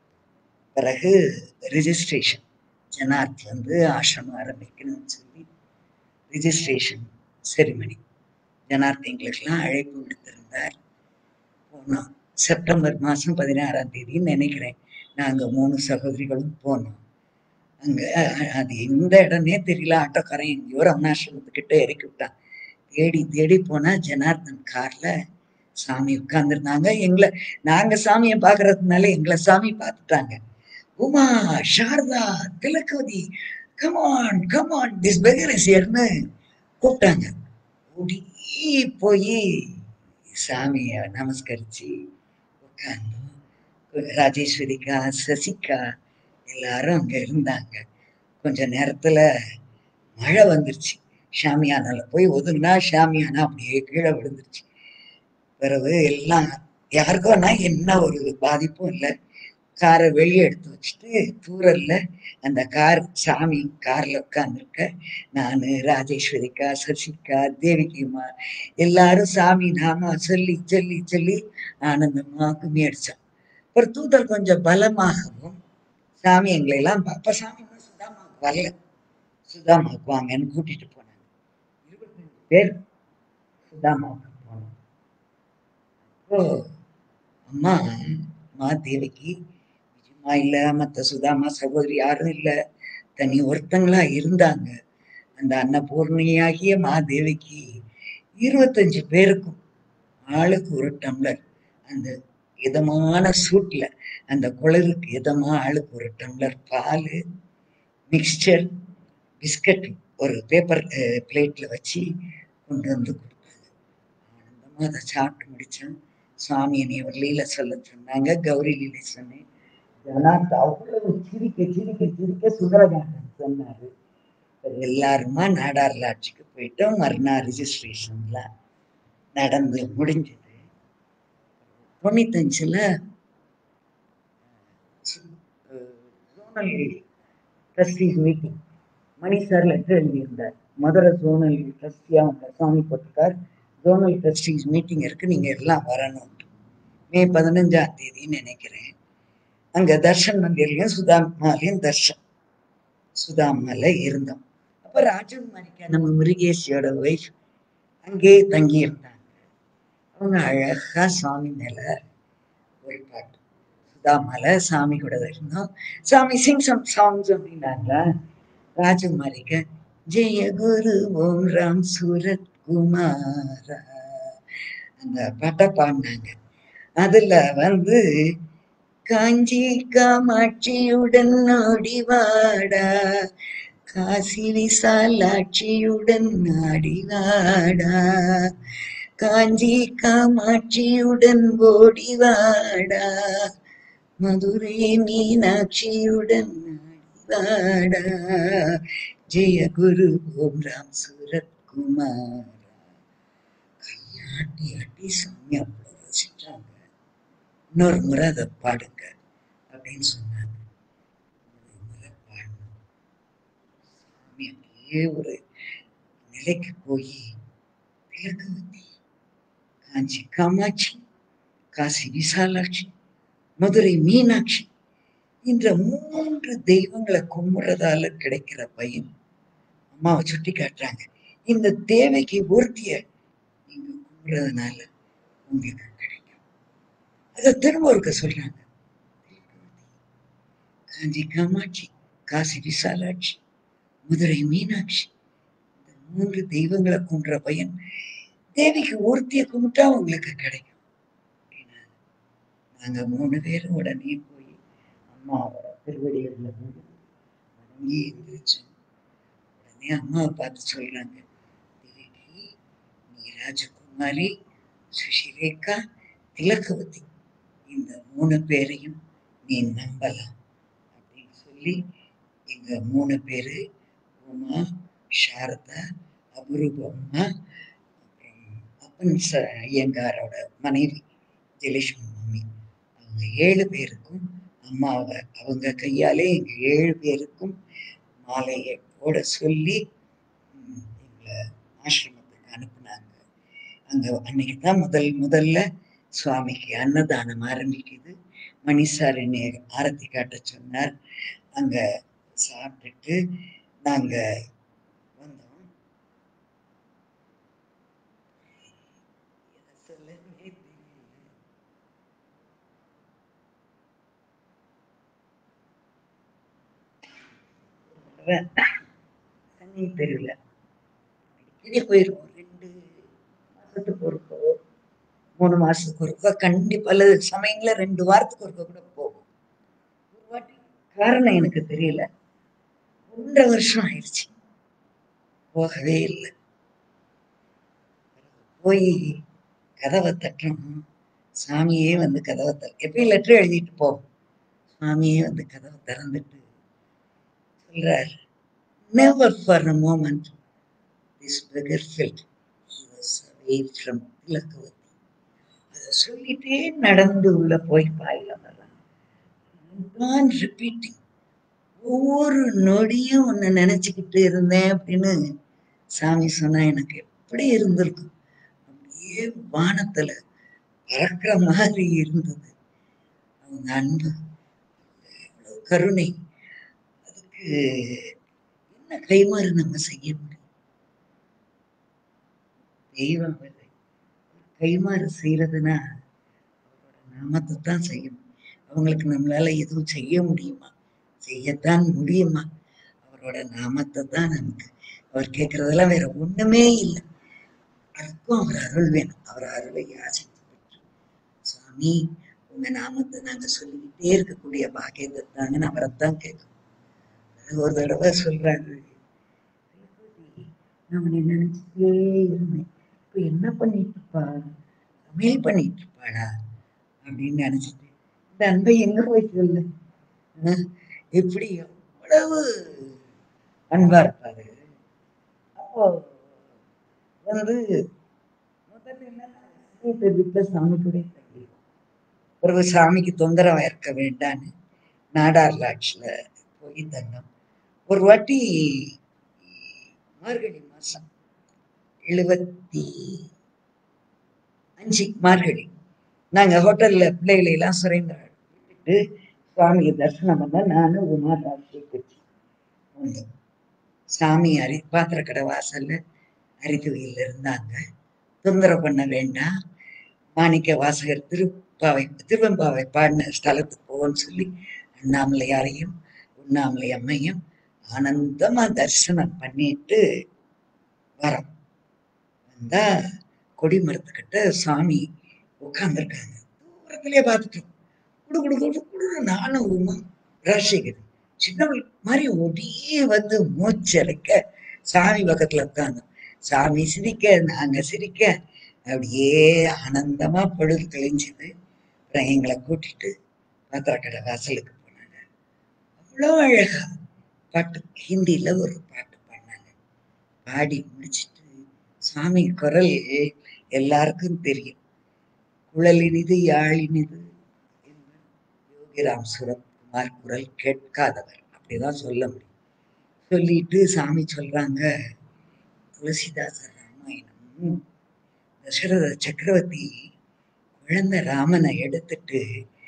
பிறகு ரிஜிஸ்ட்ரேஷன் ஜனார்த் வந்து ஆசிரமம் ஆரம்பிக்கணும்னு சொல்லி ரிஜிஸ்ட்ரேஷன் செரிமனி ஜனார்த் எங்களுக்கெல்லாம் அழைப்பு விடுத்திருந்தார் போனோம் செப்டம்பர் மாதம் பதினாறாம் தேதின்னு நினைக்கிறேன் நாங்கள் மூணு சகோதரிகளும் போனோம் அங்கே அது எந்த இடம்னே தெரியல ஆட்டோக்காரன் எங்கேயோ ரமணாசிரமத்துக்கிட்ட இறக்கி விட்டான் தேடி தேடி போனா ஜனார்தன் கார்ல சாமி உட்கார்ந்துருந்தாங்க எங்களை நாங்க சாமியை பார்க்கறதுனால எங்களை சாமி பார்த்துட்டாங்க Uma Sarada Thilagavathi come on come on this beggar is ஹியர்னு கூப்பிட்டாங்க ஓடி போய் சாமியை நமஸ்கரிச்சு உட்கார்ந்தோம் ராஜேஸ்வரிக்கா சசிகா எல்லாரும் அங்க இருந்தாங்க கொஞ்ச நேரத்துல மழை வந்துருச்சு ஷாமியானால போய் ஒதுங்கினா ஷாமியானா அப்படியே கீழே விழுந்துருச்சு பிறகு எல்லாம் யாருக்கோனா என்ன ஒரு பாதிப்பும் இல்லை காரை வெளியே எடுத்து வச்சுட்டு தூரல்ல அந்த கார் சாமி கார்ல உட்காந்துருக்க நான் ராஜேஸ்வரிக்கா சசிகா தேவிகிமா எல்லாரும் சாமி நாம சொல்லி சொல்லி சொல்லி ஆனந்தமா கும்மி அடிச்சோம் அப்புறம் தூதர் கொஞ்சம் பலமாகவும் சாமி எங்களை எல்லாம் பா- அப்ப சாமி இன்னும் சுதாமாவுக்கு வரல சுதாமாவுக்கு வாங்கன்னு கூட்டிட்டு போனாங்க இருபத்தி ரெண்டு பேர் சுதாமாவுக்கு போனோம் அப்போ அம்மா அம்மா தேவகி விஜயமா இல்ல மத்த சுதாமா சகோதரி யாரும் இல்ல தனி ஒருத்தங்களா இருந்தாங்க அந்த அன்னபூர்ணியாகிய மாதேவிக்கு இருபத்தஞ்சு பேருக்கும் ஆளுக்கு ஒரு டம்ளர் அந்த இதமான சூட்ல அந்த குளிருக்கு இதமா ஆளுக்கு ஒரு டம்ளர் பால் மிக்ஸ்சர் பிஸ்கட் ஒரு பேப்பர் பிளேட்ல வச்சு கொண்டு வந்து கொடுத்தாங்க ஆனந்தமா அதை சாப்பிட்டு முடிச்சேன் சுவாமி என்னை ஒரு லீலை சொல்ல சொன்னாங்க கௌரி லீலை சொன்னேன் ஜனாத் அவ்வளவு சிரிக்க சிரிக்க சிரிக்க சுந்தரகாண்டன் சொன்னாரு அப்புறம் எல்லாருமா நாடார் லாட்சிக்கு போயிட்டோம் மறுநாள் ரிஜிஸ்ட்ரேஷன்ல நடந்து முடிஞ்சது தொண்ணூத்தஞ்சுல zonal trustees meeting Mani sir letter எழுதியிருந்தார் மதுரை ஜோனல் ட்ரஸ்டியா உங்களை சாமி போட்டிருக்கார் ஜோனல் ட்ரஸ்டீஸ் மீட்டிங் இருக்கு நீங்க எல்லாம் வரணும் மே பதினஞ்சாம் தேதின்னு நினைக்கிறேன் அங்க தர்ஷன் மந்திரிலையும் சுதாமாலையும் தர்ஷன் சுதாமால இருந்தோம் அப்ப ராஜகுமாரிக்கா நம்ம முருகேஷியோட ஒய்ஃப் அங்கேயே தங்கி இருந்தாங்க அவங்க அழகா சாமி மேல ஒரு பாட்டு சுதாமால சாமி கூட இருந்தோம் சாமி சிங் சம் சாங்ஸ் அப்படின்னாங்களா ராஜகுமாரிக்கு ஜெய குரு ஓம் ராம் சூரத் குமாரா அந்த பாட்டை பாடினாங்க அதுல வந்து காஞ்சி காமாட்சியுடன் ஓடிவாடா காசி விசாலாட்சியுடன் நாடிவாடா காஞ்சி காமாட்சியுடன் ஓடிவாடா மதுரை மீனாட்சியுடன் நாடிவாடா ஜெய குரு ஓம் ராம் சூரத் குமார் கையாட்டி ஆட்டி சாமி அவ்வளோ ரசிச்சாங்க இன்னொரு முறை அதை பாடுங்க அப்படின்னு சொன்னாங்க ஒரு முறை பாடணும் சாமி அப்படியே ஒரு நிலைக்கு போய் திலகவதி காஞ்சி காமாட்சி காசி விசாலாட்சி மதுரை மீனாட்சி என்ற மூன்று தெய்வங்களை கும்பிடுறதால கிடைக்கிற பயன் அம்மாவை சுட்டி காட்டுறாங்க இந்த தேவைக்கு ஒருத்திய நீங்க கும்பிடுறதுனால உங்களுக்கு கிடைக்கும் அதை திரும்ப ஒருக்க சொல்றாங்க காஞ்சி காமாட்சி காசி விசாலாட்சி மதுரை மீனாட்சி இந்த மூன்று தெய்வங்களை கும்பிடுற பயன் தேவிக்கு ஒருத்திய கும்பிட்டா உங்களுக்கு கிடைக்கும் அப்படின்னா நாங்க மூணு பேரும் உடனே போய் அம்மாவோட திருவடிகளில் விழுந்து வணங்கி எழுந்திரிச்சோம் உடனே அம்மாவை பார்த்து சொல்றாங்க தேவி நீ ராஜகுமாரி சுஷிரேகா திலகவதி இந்த மூணு பேரையும் நீ நம்பலாம் அப்படின்னு சொல்லி எங்க மூணு பேரு உமா சாரதா அபரூப அம்மா அப்புறம் அப்பன் ச ஐயங்காரோட மனைவி ஜெயலட்சுமி மம்மி அவங்க ஏழு பேருக்கும் அம்மாவை அவங்க கையாலே எங்க ஏழு பேருக்கும் மாலையை போட சொல்லி ம், எங்களை ஆசிரமத்துக்கு அனுப்புனாங்க அங்க அன்னைக்கு தான் முதல் முதல்ல சுவாமிக்கு அன்னதானம் ஆரம்பிக்குது மணி சார் என்னை ஆரத்தி காட்ட சொன்னார் அங்க சாப்பிட்டுட்டு நாங்க வந்தோம் எதை சொல்லவே தெரியல. தண்ணி தெரியல அடிக்கடி போயிருவோம் ரெண்டு மாசத்துக்கு ஒருக்கோ மூணு மாசத்துக்கு ஒருக்கா கண்டிப்பா அல்லது சமயங்கள ரெண்டு வாரத்துக்கு ஒருக்கா கூட போகும் ஒரு வாட்டி காரணம் எனக்கு தெரியல ஒன்றரை வருஷம் ஆயிடுச்சு போகவே இல்லை போய் கதவை தட்டுறோம் சாமியே வந்து கதவை தர எப்பயும் லெட்டர் எழுதிட்டு போ சாமியே வந்து கதவை திறந்துட்டு சொல்றார் never for a moment this beggar felt he was away from Thilagavathi அதை சொல்லிட்டே நடந்து உள்ள போய் பாயில வரலாம் ரிப்பீட்டிங் ஒவ்வொரு நொடியும் ஒன்னு நினைச்சுக்கிட்டு இருந்தேன் அப்படின்னு சாமி சொன்னா எனக்கு எப்படி இருந்திருக்கும் அப்படியே வானத்துல பறக்கிற மாதிரி இருந்தது அவங்க அன்பு எவ்வளவு கருணை அதுக்கு என்ன கைமாறு நம்ம செய்ய முடியும் தெய்வம் வருது கைமாறு செய்யறதுன்னா அவரோட நாமத்தை தான் செய்யணும் அவங்களுக்கு நம்மளால எதுவும் செய்ய முடியுமா செய்யத்தான் முடியுமா அவரோட நாமத்தை தான் நமக்கு அவர் கேட்கறதெல்லாம் வேற ஒண்ணுமே இல்லை அதுக்கும் அவர் அருள் வேணும் அவர் அருளை யாசித்து பெற்று சுவாமி உங்க நாமத்தை நாங்க சொல்லிக்கிட்டே இருக்கக்கூடிய பாக்கியத்தை தாங்கன்னு அவரைத்தான் கேட்கணும் அது ஒரு தடவை சொல்றாரு நான் உன்னை நினைச்சிட்டே இருந்தேன் இப்ப என்ன பண்ணிட்டு இருப்பா சமையல் பண்ணிட்டு இருப்பாளா அப்படின்னு நினைச்சிட்டு இந்த அன்பை எங்க போய் சொல்லு ஆஹ், எப்படி எவ்வளவு அன்பா இருப்பாரு அப்போ வந்து முதல்ல என்னன்னா வீட்டு வீட்டுல சாமி கூட தங்கிடுவோம் பிறகு சாமிக்கு தொந்தரவா இருக்க வேண்டான்னு நாடார் லாட்ஜ்ல போய் தந்தோம் ஒரு வாட்டி மார்கழி மாசம் எழுபத்தி அஞ்சு மார்கழி நாங்க ஹோட்டல்ல பிள்ளைகளை எல்லாம் சுரேந்திர விட்டுட்டு சுவாமிக்கு தரிசனம் பண்ண நானும் உமா ராசி கட்சி வந்தோம் சாமி அரி பாத்திரக்கடை வாசல்ல அரித்துவையில் இருந்தாங்க தொந்தரவு பண்ண வேண்டாம் மாணிக்க வாசகர் திருப்பாவை திருவெம்பாவை பாடின ஸ்தலத்துக்கு போவோம்னு சொல்லி அண்ணாமலையாரையும் உண்ணாமலை அம்மையும் ஆனந்தமா தரிசனம் பண்ணிட்டு வரோம் வந்தா கொடிமரத்துக்கிட்ட சாமி உட்கார்ந்துருக்காங்க தூரத்திலே பார்த்துட்டோம் குடு குடு குடு குடு நானும் உமா ராஜசேகர் சின்னவள் மாதிரி ஒடியே வந்து மூச்சரைக்க சாமி பக்கத்துல உட்கார்ந்தோம் சாமி சிரிக்க நாங்க சிரிக்க அப்படியே ஆனந்தமா பொழுது கழிஞ்சது அப்புறம் எங்களை கூட்டிட்டு பாத்திரக்கடை வாசலுக்கு போனாங்க அவ்வளோ அழகா பாட்டு ஹிந்தியில ஒரு பாட்டு பாடினாங்க பாடி முடிச்சிட்டு சாமி குரல் எல்லாருக்கும் தெரியும் குழலினிது யாழினிது என்பர் யோகிராம் சுரத்குமார் குரல் கேட்காதவர் அப்படிதான் சொல்ல முடியும் சொல்லிட்டு சாமி சொல்றாங்க துளசிதாசர் ராமாயணம் தசரத சக்கரவர்த்தி குழந்தை ராமனை எடுத்துட்டு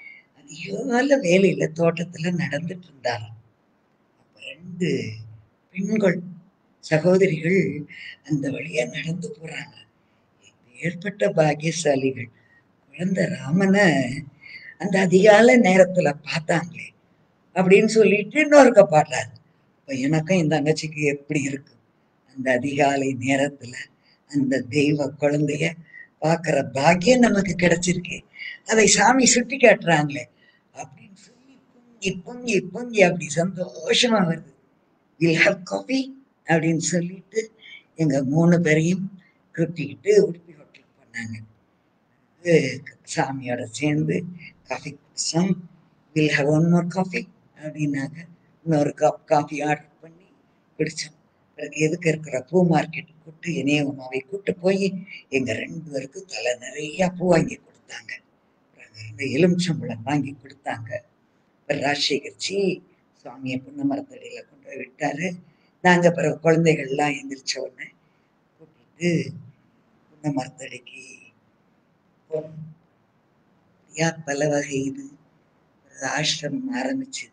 அதிகால வேலையில தோட்டத்துல நடந்துட்டு இருந்தாராம் அப்ப ரெண்டு பெண்கள் சகோதரிகள் அந்த வழியா நடந்து போறாங்க ஏற்பட்ட பாக்கியசாலிகள் குழந்தை ராமனை அந்த அதிகால நேரத்துல பார்த்தாங்களே அப்படின்னு சொல்லிட்டு இன்னொருக்க பாடுறாரு இப்ப எனக்கும் இந்த தங்கச்சிக்கு எப்படி இருக்கு அந்த அதிகாலை நேரத்துல அந்த தெய்வ குழந்தைய பார்க்கிற பாக்கியம் நமக்கு கிடைச்சிருக்கு அதை சாமி சுட்டி காட்டுறாங்களே அப்படின்னு சொல்லி பொங்கி பொங்கி பொங்கி அப்படி சந்தோஷமா வருது வில் ஹவ் காஃபி அப்படின்னு சொல்லிட்டு எங்க மூணு பேரையும் கூட்டிக்கிட்டு உடுப்பி ஹோட்டலுக்கு போனாங்க அது சாமியோட சேர்ந்து காஃபி குடிச்சோம் will have one more coffee அப்படின்னாங்க இன்னொரு கப் காஃபி ஆர்டர் பண்ணி குடிச்சோம் பிறகு எதுக்கு இருக்கிற பூ மார்க்கெட் கூப்பிட்டு இணைய உமாவை கூப்பிட்டு போய் எங்க ரெண்டு பேருக்கும் தலை நிறைய பூ வாங்கி கொடுத்தாங்க பிறகு இந்த எலுமிச்சம்பழம் வாங்கி கொடுத்தாங்க அப்புறம் ராஜசேகர்ச்சி சுவாமியை புண்ண மரத்தடியில கொண்டு போய் விட்டாரு நாங்க பிறகு குழந்தைகள்லாம் எந்திரிச்ச உடனே கூட்டிட்டு புண்ண மரத்தடிக்கு போனோம் யா பல வகை இது ஒரு ஆசிரமம் ஆரம்பிச்சது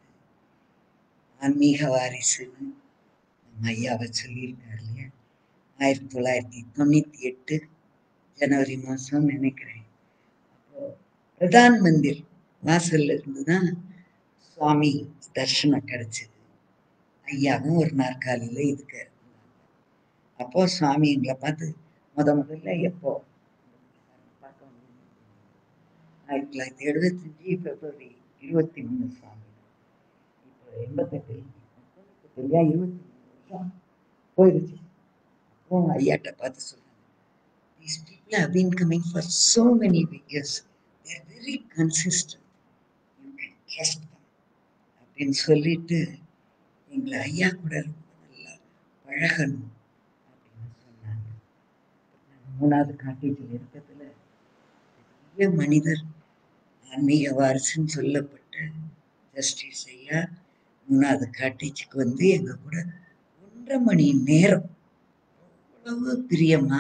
ஆன்மீக வாரிசுன்னு நம்ம ஐயாவை சொல்லியிருக்காரு இல்லையா ஆயிரத்தி தொள்ளாயிரத்தி தொண்ணூத்தி எட்டு ஜனவரி மாசம் நினைக்கிறேன் அப்போ பிரதான் மந்திர் வாசல்ல இருந்து தான் சுவாமி தர்ஷனம் கிடைச்சது ஐயாவும் ஒரு நாற்காலியில இதுக்கு இருந்தாங்க அப்போ சுவாமி எங்களை பார்த்து முத முதல்ல எப்போ பார்க்க வந்தீங்க? ஆயிரத்தி தொள்ளாயிரத்தி எழுபத்தஞ்சு பிப்ரவரி இருபத்தி மூணு சுவாமி இப்போ எண்பத்தெட்டு தொண்ணூத்தெட்டுலையா இருபத்தி மூணு வருஷம் போயிடுச்சு அப்புறம் ஐயாட்ட பார்த்து சொன்னாங்க these people have been coming for so many years they are very consistent you can trust them அப்படின்னு சொல்லிட்டு எங்களை ஐயா கூட ரொம்ப நல்லா பழகணும் அப்படின்னு சொன்னாங்க நாங்க மூணாவது காட்டேஜில் இருக்கிறதுல பெரிய மனிதர் ஆன்மீக வாரிசுன்னு சொல்லப்பட்ட ஜஸ்டிஸ் ஐயா மூணாவது காட்டேஜுக்கு வந்து எங்க கூட ஒன்றரை மணி நேரம் அவ்வளவு பிரியமா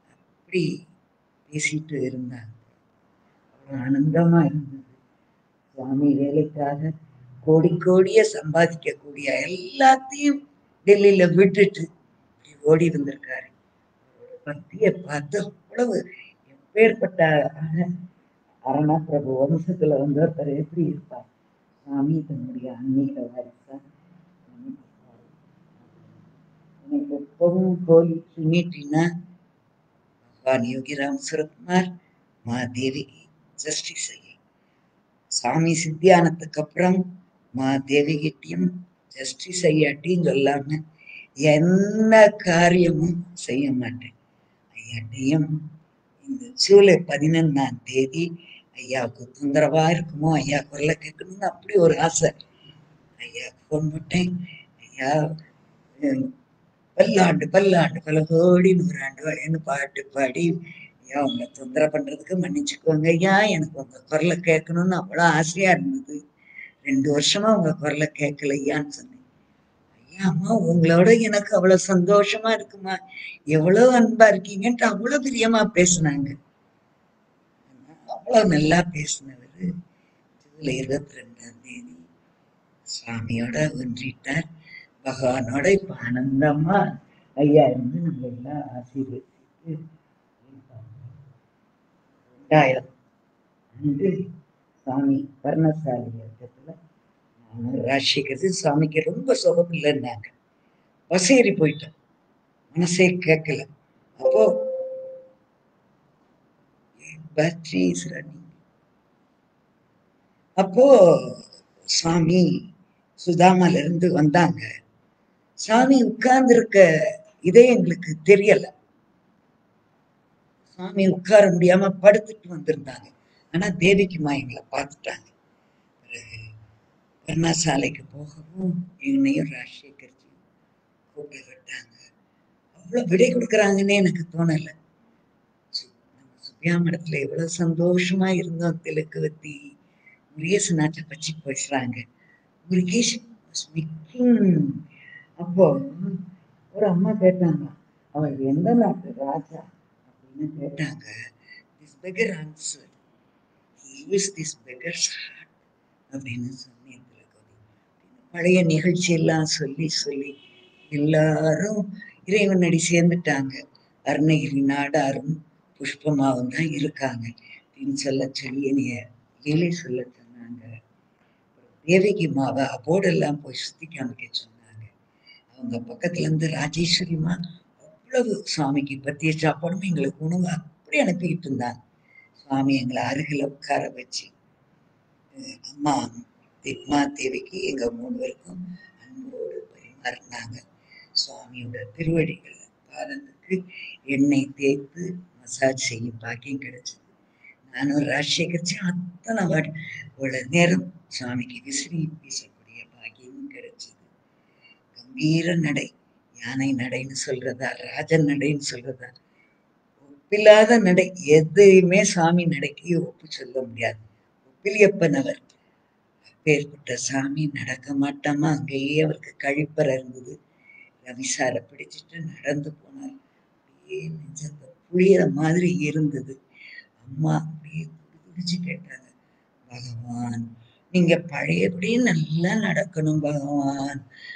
அப்படி பேசிட்டு இருந்தாங்க அவ்வளவு ஆனந்தமா இருந்தது சுவாமி வேலைக்காக கோடி கோடிய சம்பாதிக்கக்கூடிய எல்லாத்தையும் டெல்லியில விட்டுட்டு இப்படி ஓடி வந்திருக்காரு பக்திய பார்த்து அவ்வளவு எப்பேற்பட்ட அரணா பிரபு வம்சத்துல வந்து ஒருத்தர் எப்படி இருப்பார் சுவாமி தன்னுடைய ஆன்மீக வாரிசா எனக்கு எப்பவும் கோழி மீட்டினா பகவான் யோகிராம் சுரத்குமார் மாதேவிக்கு ஜஸ்டிஸ் ஐயா சாமி சித்தியானத்துக்கு அப்புறம் மாதேவி கிட்டையும் ஜஸ்டிஸ் ஐயாட்டியும் சொல்லாம என்ன காரியமும் செய்ய மாட்டேன் ஐயாட்டையும் இந்த ஜூலை பதினொன்னாம் தேதி ஐயாவுக்கு தொந்தரவா இருக்குமோ ஐயா குரலை கேட்கணும்னு அப்படி ஒரு ஆசை ஐயாவுக்கு ஃபோன் போட்டேன் ஐயா உம், பல்லாண்டு பல்லாண்டு பல கோடி நூறாண்டு வரைன்னு பாட்டு பாடி ஐயா உங்களை தொந்தரவு பண்றதுக்கு மன்னிச்சுக்கோங்க ஐயா எனக்கு உங்க குரலை கேட்கணும்னு அவ்வளோ ஆசையா இருந்தது ரெண்டு வருஷமா உங்க குரலை கேட்கல ஐயான்னு சொன்னேன் ஐயா அம்மா உங்களோட எனக்கு அவ்வளவு சந்தோஷமா இருக்குமா எவ்வளவு அன்பா இருக்கீங்கன்ட்டு அவ்வளவு பிரியமா பேசுனாங்க அவ்வளவு நல்லா பேசினவர் ஜூலை இருபத்தி ரெண்டாம் தேதி சுவாமியோட ஒன்றிட்டார் பகவானோட இப்ப ஆனந்தமா ஐயா இருந்து நம்ம எல்லாம் ஆசீர்வதித்து இருப்பாங்க. ரெண்டாயிரம் அன்று சாமி பர்ணசாலை இயக்கத்துல நானும் ராஜசேகர் சாமிக்கு ரொம்ப சுகம் இல்லைன்னாங்க பசேறி போயிட்டோம் மனசே கேட்கல அப்போ பேட்டரி இஸ் ரன்னிங் அப்போ சாமி சுதாமால இருந்து வந்தாங்க சாமி உட்கார்ந்திருக்க இதே எங்களுக்கு தெரியல சாமி உட்கார முடியாம படுத்துட்டு வந்திருந்தாங்க ஆனா தேவிக்குமா எங்களை பார்த்துட்டாங்க பிறகு கருணாசாலைக்கு போகவும் என்னையும் ராஜசேகர்ஜியும் கூப்பிட்டு விட்டாங்க அவ்வளவு விடை கொடுக்குறாங்கன்னே எனக்கு தோணல சு- நம்ம சுபியா மடத்துல எவ்வளவு சந்தோஷமா இருந்தோம் திலக்குவத்தி முருகேசனாச்சை பற்றி பேசுறாங்க முருகேஷ் was making அப்போ ஒரு அம்மா கேட்டாங்க அவர் எந்த நாட்டு ராஜா அப்படின்னு கேட்டாங்க this beggar answer he is this beggar's heart அப்படின்னு சொன்னேன் திலகவதி பழைய நிகழ்ச்சி எல்லாம் சொல்லி சொல்லி எல்லாரும் இறைவன் அடி சேர்ந்துட்டாங்க அருணகிரி நாடாரும் புஷ்பமாவும் தான் இருக்காங்க அப்படின்னு சொல்ல சொல்லி என்னைய லீலை சொல்ல சொன்னாங்க தேவகி மாவை அப்போடெல்லாம் போய் சுத்தி காமிக்க சொன்னாங்க அவங்க பக்கத்துல இருந்து ராஜேஸ்வரிமா அவ்வளவு சுவாமிக்கு பத்திய சாப்பாடும் எங்களுக்கு உணவு அப்படி அனுப்பிக்கிட்டு இருந்தாங்க சுவாமி எங்களை அருகில உட்கார வச்சு அஹ் அம்மா திக்மா தேவிக்கு எங்க மூணு பேருக்கும் அன்போடு பரிமாறினாங்க சுவாமியோட திருவடிகள் பாதத்துக்கு எண்ணெய் தேய்த்து மசாஜ் செய்யும் பாக்கியம் கிடைச்சது நானும் ராஜசேகர்ச்சி அத்தனை வாடி இவ்வளவு நேரம் சுவாமிக்கு விசிறி வீசக்கூடிய பாக்கியமும் கிடைச்சது கம்பீர நடை யானை நடைன்னு சொல்றதா ராஜன் நடைன்னு சொல்றதா ஒப்பில்லாத நடை எதையுமே சாமி நடைக்கு ஒப்பு சொல்ல முடியாது ஒப்பிலியப்பன் அவர் பேர்பட்ட சாமி நடக்க மாட்டாமா அங்கேயே அவருக்கு கழிப்பறை இருந்தது ரவிசாரை பிடிச்சிட்டு நடந்து போனார் அப்படியே நெஞ்சத்தை புளியற மாதிரி இருந்தது அம்மா அப்படியே துடிச்சு கேட்டாங்க பகவான் நீங்க பழையபடி நல்லா நடக்கணும் பகவான்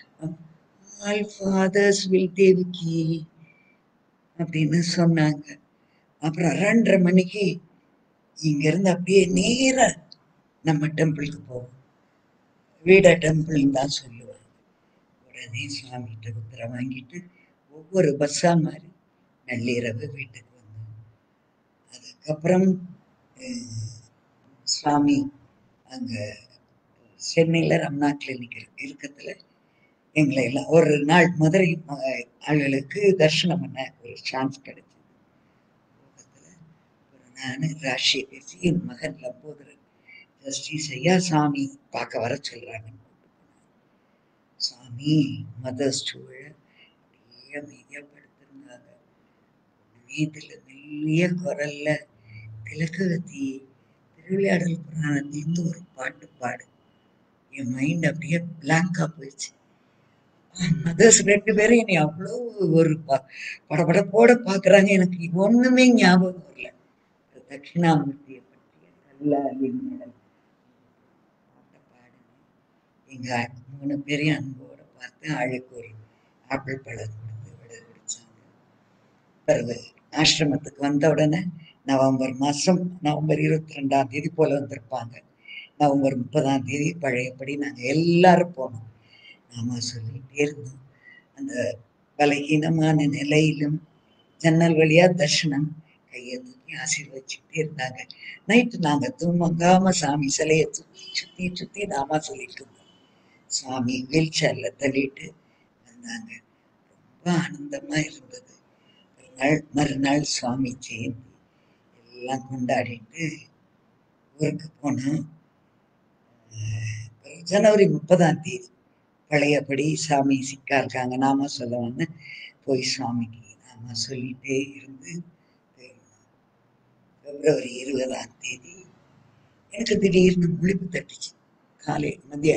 ஆல் ஃபாதர்ஸ் வில் தேவிக்கி அப்படின்னு சொன்னாங்க அப்புறம் ரெண்டரை மணிக்கு இங்க இருந்து அப்படியே நேரா நம்ம டெம்பிளுக்கு போவோம் வீடா டெம்பிள் தான் சொல்லுவாங்க உடனே சுவாமிகிட்ட உத்தரவு வாங்கிட்டு ஒவ்வொரு பஸ்ஸா மாதிரி நள்ளிரவு வீட்டுக்கு வந்தோம் அதுக்கப்புறம் அஹ், சுவாமி அங்க சென்னையில ரம்னா கிளினிக் இருக்கு இருக்கத்துல எங்களை எல்லாம் ஒரு நாள் மதுரை ம- ஆளுகளுக்கு தரிசனம் பண்ண ஒரு சான்ஸ் கிடைச்சது பக்கத்துல ஒரு நான் ராஜசேகர்ஜி என் மகன் லம்போதரன் ஜஸ்டிஸ் ஐயா சாமி பார்க்க வர சொல்றாங்கன்னு கூப்பிட்டு போனாங்க. சாமி மதர்ஸ் சூழ அப்படியே அமைதியா படுத்திருந்தாங்க வீட்டுல மெல்லிய குரல்ல திலக்கவதி திருவிளையாடல் புராணத்திலிருந்து ஒரு பாட்டு பாடு என் மைண்ட் அப்படியே பிளாங்கா போயிடுச்சு மதர்ஸ் ரெண்டு பேரும் என்னை அவ்வளோ ஒரு ப- படபடப்போட பாக்குறாங்க எனக்கு ஒண்ணுமே ஞாபகம் வரல தட்சிணாமூர்த்தியை பற்றிய கல்லாலின் நிழல் எங்க மூணு பேரையும் அன்போட பார்த்து ஆளுக்கு ஒரு ஆப்பிள் பழம் கொடுத்து விட குடிச்சாங்க பிறகு ஆசிரமத்துக்கு வந்த உடனே நவம்பர் மாதம் நவம்பர் இருபத்தி ரெண்டாம் தேதி போல வந்திருப்பாங்க நவம்பர் முப்பதாம் தேதி பழையபடி நாங்கள் எல்லாரும் போனோம் நாம சொல்லிகிட்டே இருந்தோம் அந்த பலகீனமான நிலையிலும் ஜன்னல் வழியா தர்ஷனம் கையை தூக்கி ஆசீர்வதிச்சுக்கிட்டே இருந்தாங்க நைட்டு நாங்க தூங்காம சாமி சிலையை சுத்தி சுத்தி சுத்தி நாம சொல்லிட்டு இருந்தோம் சாமி வீல் சேர்ல தள்ளிட்டு வந்தாங்க ரொம்ப ஆனந்தமா இருந்தது மறுநாள் மறுநாள் சுவாமி ஜெயந்தி எல்லாம் கொண்டாடிட்டு ஊருக்கு போனோம் அஹ் ஜனவரி முப்பதாம் தேதி பழையபடி சாமி சிக்கா இருக்காங்க நாம சொல்லுவாங்க போய் சுவாமிக்கு நாம சொல்லிட்டே இருந்து பிப்ரவரி இருபதாம் தேதி எனக்கு திடீர்னு முழிப்பு தட்டுச்சு காலை மதிய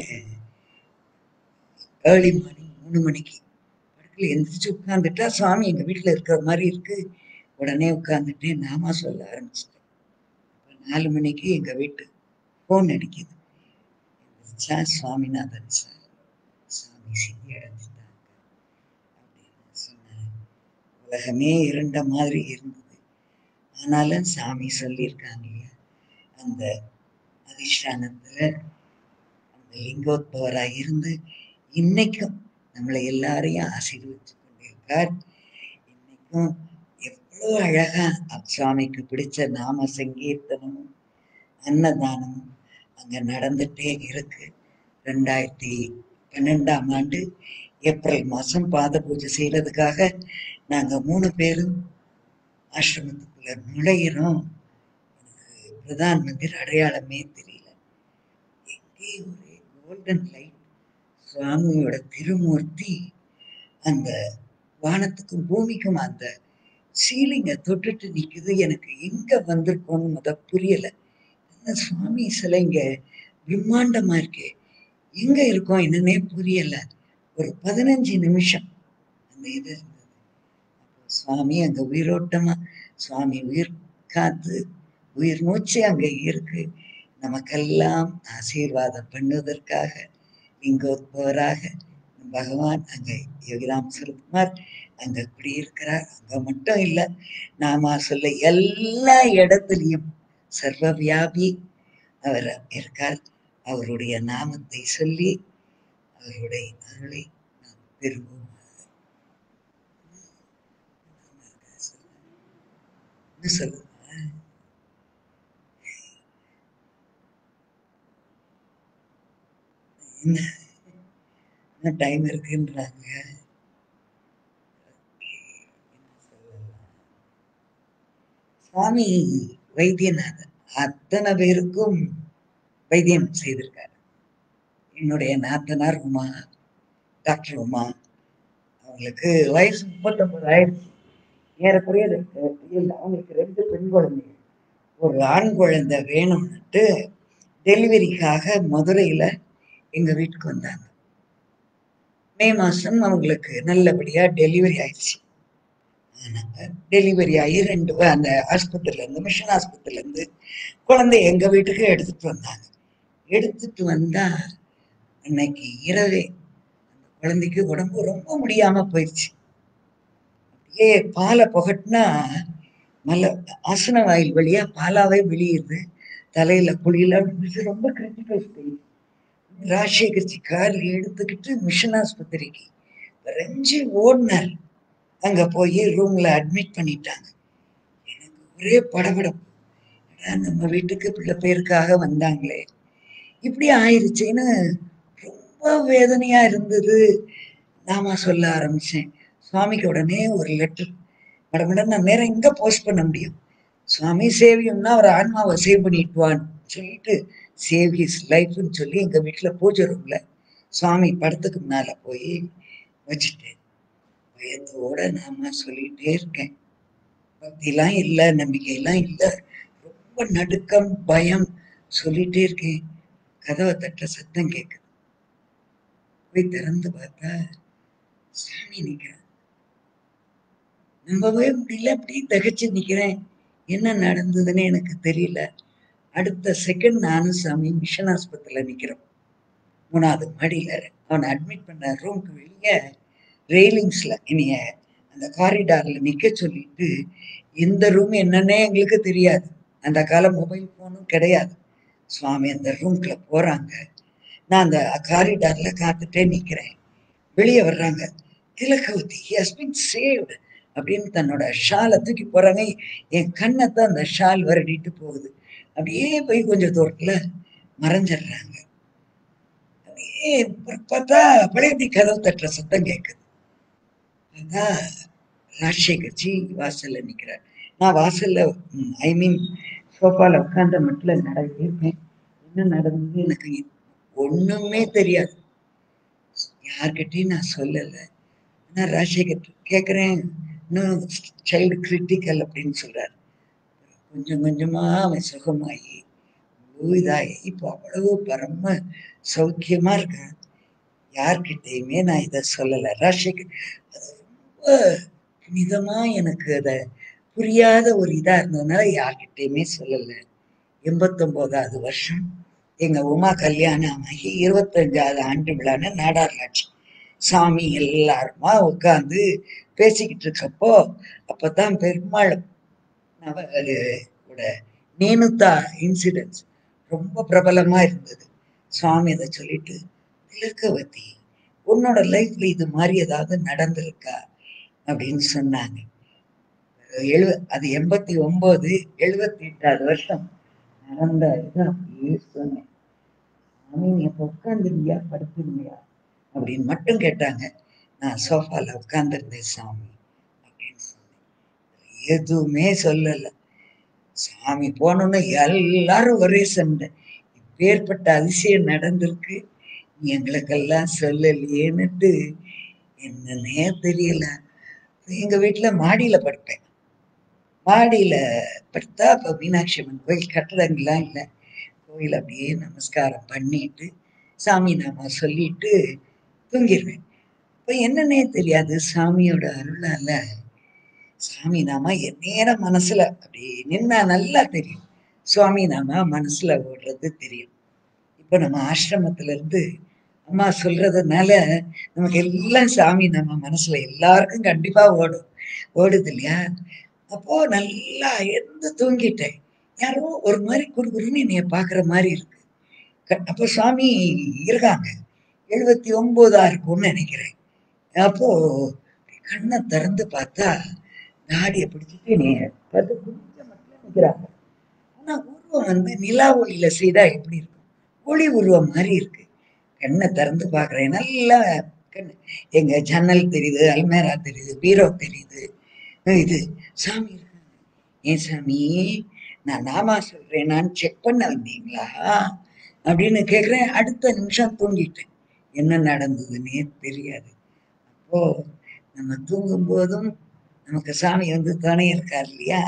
ஏர்லி மார்னிங் மூணு மணிக்கு படுக்கையில் எந்திரிச்சு உட்காந்துட்டா சுவாமி எங்கள் வீட்டில் இருக்கிற மாதிரி இருக்கு உடனே உட்காந்துட்டு நாம சொல்ல ஆரம்பிச்சிட்டேன் அப்ப நாலு மணிக்கு எங்கள் வீட்டு ஃபோன் அடிக்குது எந்திரிச்சா சுவாமிநாதன் சார் சாமி சித்தி அடைஞ்சிட்டாங்க அப்படின்னு சொன்னார் உலகமே இருண்ட மாதிரி இருந்தது ஆனாலும் சாமி சொல்லியிருக்காங்க இல்லையா அந்த அதிஷ்டானத்துல அந்த லிங்கோத்பவராக இருந்து இன்னைக்கும் நம்மளை எல்லாரையும் ஆசீர்வதிச்சு கொண்டிருக்கார் இன்னைக்கும் எவ்வளோ அழகா சுவாமிக்கு பிடிச்ச நாம சங்கீர்த்தனமும் அன்னதானமும் அங்க நடந்துட்டே இருக்கு ரெண்டாயிரத்தி பன்னெண்டாம் ஆண்டு ஏப்ரல் மாசம் பாத பூஜை செய்யறதுக்காக நாங்க மூணு பேரும் ஆசிரமத்துக்குள்ள நுழையிறோம் எனக்கு பிரதான் மந்திர் அடையாளமே தெரியல எங்கே ஒரே கோல்டன் லைட் சுவாமியோட திருமூர்த்தி அந்த வானத்துக்கும் பூமிக்கும் அந்த சீலிங்க தொட்டுட்டு நிக்குது எனக்கு எங்க வந்திருக்கோன்னு முத புரியல என்ன சுவாமி சிலை இங்க பிரம்மாண்டமா இருக்கே எங்க இருக்கோம் என்னன்னே புரியல ஒரு பதினஞ்சு நிமிஷம் அந்த இது இருந்தது அப்போ சுவாமி அங்க உயிரோட்டமா சுவாமி உயிர் காத்து உயிர் மூச்சு அங்க இருக்கு நமக்கெல்லாம் ஆசீர்வாதம் பண்ணுவதற்காக லிங்கோத்பவராக பகவான் அங்க யோகிராம் சுரத்குமார் அங்க குடியிருக்கிறார் அங்க மட்டும் இல்ல நாம சொல்ல எல்லா இடத்துலயும் சர்வ வியாபி அவர் இருக்கார் அவருடைய நாமத்தை சொல்லி அவருடைய அருளை நாம் பெறுவோம் என்ன சொல்லுங்க என்ன என்ன டைம் இருக்குன்றாங்க என்ன சொல்லலாம் சுவாமி வைத்தியநாதன் அத்தனை பேருக்கும் வைத்தியம் செய்திருக்காரு என்னுடைய நாத்தனார் உமா டாக்டர் உமா அவங்களுக்கு வயசு முப்பத்தொன்பது ஆயிடுச்சு ஏறக்குறைய ரெண்டு இல்லை அவங்களுக்கு ரெண்டு பெண் குழந்தைகள் ஒரு ஆண் குழந்தை வேணும்னுட்டு டெலிவரிக்காக மதுரையில் எங்கள் வீட்டுக்கு வந்தாங்க மே மாதம் அவங்களுக்கு நல்லபடியாக டெலிவரி ஆயிடுச்சு ஆனாங்க டெலிவரி ஆகி ரெண்டு பே- அந்த ஆஸ்பத்திரியிலேருந்து மிஷன் ஆஸ்பத்திரியிலேருந்து குழந்தை எங்கள் வீட்டுக்கு எடுத்துட்டு வந்தாங்க எடுத்துட்டு வந்தா அன்னைக்கு இரவே அந்த குழந்தைக்கு உடம்பு ரொம்ப முடியாம போயிடுச்சு அப்படியே பாலை புகட்டினா மல ஆசன வாயில் வழியா பாலாவே வெளியிடுது தலையில குழியில விழுந்து ரொம்ப கிரிட்டிக்கல் ஸ்டேஜ் ராஜசேகர்ஜி கார் எடுத்துக்கிட்டு மிஷன் ஆஸ்பத்திரிக்கு விரைஞ்சு ஓடினார் அங்க போய் ரூம்ல அட்மிட் பண்ணிட்டாங்க எனக்கு ஒரே படபடப்பு என்னடா நம்ம வீட்டுக்கு பிள்ளை பேருக்காக வந்தாங்களே இப்படி ஆயிருச்சேன்னு ரொம்ப வேதனையா இருந்தது நாம சொல்ல ஆரம்பிச்சேன் சுவாமிக்கு உடனே ஒரு லெட்டர் மேடம் நான் நேரம் எங்க போஸ்ட் பண்ண முடியும் சுவாமி சேவியம்னா அவர் ஆன்மாவை சேவ் பண்ணிட்டுவான்னு சொல்லிட்டு சேவ் ஹிஸ் லைஃப்னு சொல்லி எங்க வீட்டுல பூஜை ரூம்ல சுவாமி படத்துக்கு முன்னால போய் வச்சுட்டேன் பயத்தோட நாம சொல்லிட்டே இருக்கேன் பக்திலாம் இல்லை நம்பிக்கையெல்லாம் இல்லை ரொம்ப நடுக்கம் பயம் சொல்லிட்டே இருக்கேன் கதவை தட்ட சத்தம் கேட்குது போய் திறந்து பார்த்தா சாமி நிக்கிறேன் நம்பவே முடியல அப்படி தகச்சு நிக்கிறேன் என்ன நடந்ததுன்னு எனக்கு தெரியல அடுத்த செகண்ட் நானும் சாமி மிஷன் ஆஸ்பத்திரியில நிக்கிறோம் மூணாவது மாடியில அவனை அட்மிட் பண்ண ரூமுக்கு வெளியே ரெயிலிங்ஸ்ல இனிய அந்த காரிடார்ல நிக்க சொல்லிட்டு இந்த ரூம் என்னன்னே எங்களுக்கு தெரியாது அந்த காலம் மொபைல் ஃபோனும் கிடையாது சுவாமி அந்த ரூம்குள்ள போறாங்க நான் அந்த காரிடார்ல காத்துட்டே நிக்கிறேன் வெளியே வர்றாங்க திலகவதி ஹஸ் பின் சேவ்டு அப்படின்னு தன்னோட ஷாலை தூக்கி போறாங்க என் கண்ணை தான் அந்த ஷால் வருடிட்டு போகுது அப்படியே போய் கொஞ்சம் தூரத்துல மறைஞ்சிடுறாங்க அப்படியே பார்த்தா பழையபடி கதவு தட்டுற சத்தம் கேட்குது அதான் ராஜசேகர் ஜி வாசல்ல நிக்கிறார் நான் வாசல்ல ஐ மீன் சோஃபால உட்கார்ந்த மட்டும் நடந்திருப்பேன் என்ன நடந்தது எனக்கு ஒண்ணுமே தெரியாது யார்கிட்டயும் நான் சொல்லல ஆனா ராஜசேகர் கேட்குறேன் இன்னும் சைல்டு கிரிட்டிக்கல் அப்படின்னு சொல்றாரு கொஞ்சம் கொஞ்சமா அவன் சுகமாகி இதாகி இப்போ அவ்வளவு பரம சௌக்கியமா இருக்கான் யார்கிட்டயுமே நான் இதை சொல்லலை ராஜசேகர் அது ரொம்ப புனிதமா எனக்கு அதை புரியாத ஒரு இதா இருந்ததுனால யார்கிட்டயுமே சொல்லலை எண்பத்தொம்போதாவது வருஷம் எங்க உமா கல்யாணம் ஆகி இருபத்தஞ்சாவது ஆண்டு விழான்னு நாடார்லாட்சி சாமி எல்லாருமா உட்காந்து பேசிக்கிட்டு இருக்கப்போ அப்பதான் பெருமாள் நவ கூட நேனுத்தா இன்சிடென்ட்ஸ் ரொம்ப பிரபலமா இருந்தது சுவாமி அதை சொல்லிட்டு திலக்கவதி உன்னோட லைஃப்ல இது மாதிரி ஏதாவது நடந்திருக்கா அப்படின்னு சொன்னாங்க எழு அது எண்பத்தி ஒன்பது எழுபத்தி எட்டாவது வருஷம் நடந்த இது அப்படியே சொன்னேன் சாமி நீ அப்போ உட்காந்துருந்தியா படுத்திருந்தியா அப்படின்னு மட்டும் கேட்டாங்க நான் சோஃபால உட்காந்துருந்தேன் சாமி அப்படின்னு சொன்னேன் எதுவுமே சொல்லலை சாமி போனோன்னு எல்லாரும் ஒரே சண்டை இப்பேற்பட்ட அதிசயம் நடந்திருக்கு நீ எங்களுக்கெல்லாம் சொல்லலையேன்னுட்டு என்னன்னே தெரியல எங்க வீட்டுல மாடியில படுப்பேன் மாடியில படுத்தா இப்ப மீனாட்சி அம்மன் கோயில் கட்டடங்கள்லாம் இல்லை கோயில் அப்படியே நமஸ்காரம் பண்ணிட்டு சாமி நாம சொல்லிட்டு தூங்கிடுவேன் இப்போ என்னன்னே தெரியாது சாமியோட அருளால சாமி நாம என் நேரம் மனசுல அப்படி நின்னா நல்லா தெரியும் சுவாமி நாம மனசுல ஓடுறது தெரியும் இப்போ நம்ம ஆசிரமத்துல இருந்து அம்மா சொல்றதுனால நமக்கு எல்லாம் சாமி நம்ம மனசுல எல்லாருக்கும் கண்டிப்பா ஓடும் ஓடுது இல்லையா அப்போ நல்லா இருந்து தூங்கிட்டேன் யாரோ ஒரு மாதிரி குறுகுறுன்னு என்னைய பாக்குற மாதிரி இருக்கு அப்போ சுவாமி இருக்காங்க எழுபத்தி ஒன்பதா இருக்கும்னு நினைக்கிறேன் அப்போ கண்ணை திறந்து பார்த்தா தாடியை பிடிச்சிட்டு நீ பார்த்து கொஞ்சம் மட்டும் நிற்கிறாங்க ஆனா உருவம் வந்து நிலா ஒளியில செய்தா எப்படி இருக்கும் ஒளி உருவம் மாதிரி இருக்கு கண்ணை திறந்து பார்க்குறேன் நல்லா கண்ணு எங்க ஜன்னல் தெரியுது அல்மேரா தெரியுது பீரோ தெரியுது இது சாமி இருக்காங்க ஏன் சாமி நான் நாமா சொல்றேனான்னு செக் பண்ண வந்தீங்களா அப்படின்னு கேட்குறேன் அடுத்த நிமிஷம் தூங்கிட்டேன் என்ன நடந்ததுன்னே தெரியாது அப்போ நம்ம தூங்கும் போதும் நமக்கு சாமி வந்து துணை இருக்கார் இல்லையா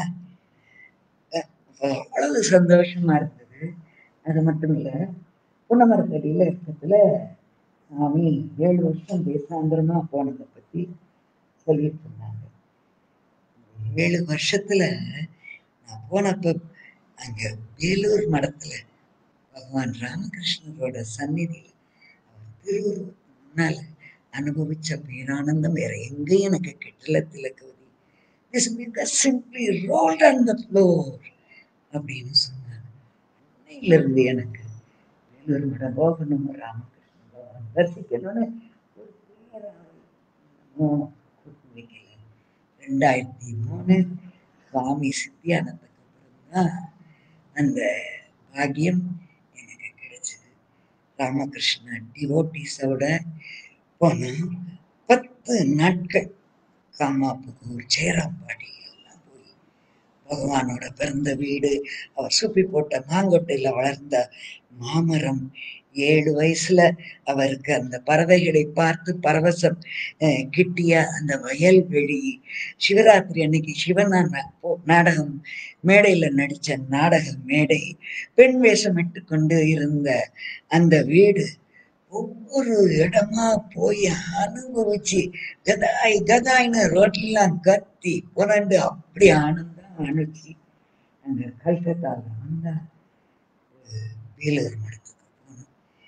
அவ்வளவு சந்தோஷமா இருந்தது அது மட்டும் இல்லை புன்னமரத்தடியில் இருக்கிறதுல சாமி ஏழு வருஷம் தேசாந்திரமா போனதை பத்தி சொல்லிட்டு இருந்தாங்க ஏழு வருஷத்துல நான் போனப்ப அங்க வேலூர் மடத்துல பகவான் ராமகிருஷ்ணரோட சந்நிதியில் அவர் திருவுருவத்துக்கு முன்னால அனுபவிச்ச பேரானந்தம் வேற எங்கேயும் எனக்கு கிட்டல Thilagavathi this because simply rolled on the floor அப்படின்னு சொன்னாங்க அன்னையில இருந்து எனக்கு வேலூர் மடம் போகணும் ராமகிருஷ்ணன் தரிசிக்கணும்னு ஒரு பேராவல் வைக்கல ரெண்டாயிரத்தி மூணு சுவாமி சித்தியானதுக்கு அப்புறம் தான் அந்த பாக்கியம் எனக்கு கிடைச்சது ராமகிருஷ்ண டிவோட்டிஸோட போனோம் பத்து நாட்கள் காமாப்புகூர் ஜெயராம்பாடி எல்லாம் போய் பகவானோட பிறந்த வீடு அவர் சுப்பி போட்ட மாங்கொட்டையில் வளர்ந்த மாமரம் ஏழு வயசுல அவருக்கு அந்த பறவைகளை பார்த்து பரவசம் கிட்டிய அந்த வயல்வெளி சிவராத்திரி அன்னைக்கு சிவன் நாடகம் மேடையில நடிச்ச நாடக மேடை பெண் வேஷமிட்டு கொண்டு இருந்த அந்த வீடு ஒவ்வொரு இடமா போய் அனுபவிச்சு கதாய் கதாய்னு ரோட்லாம் கத்தி புரண்டு அப்படி ஆனந்தம் அனுப்பிச்சு அங்க கல்கத்தாவில் வந்தா வேலூர் மடத்துக்கு போனோம்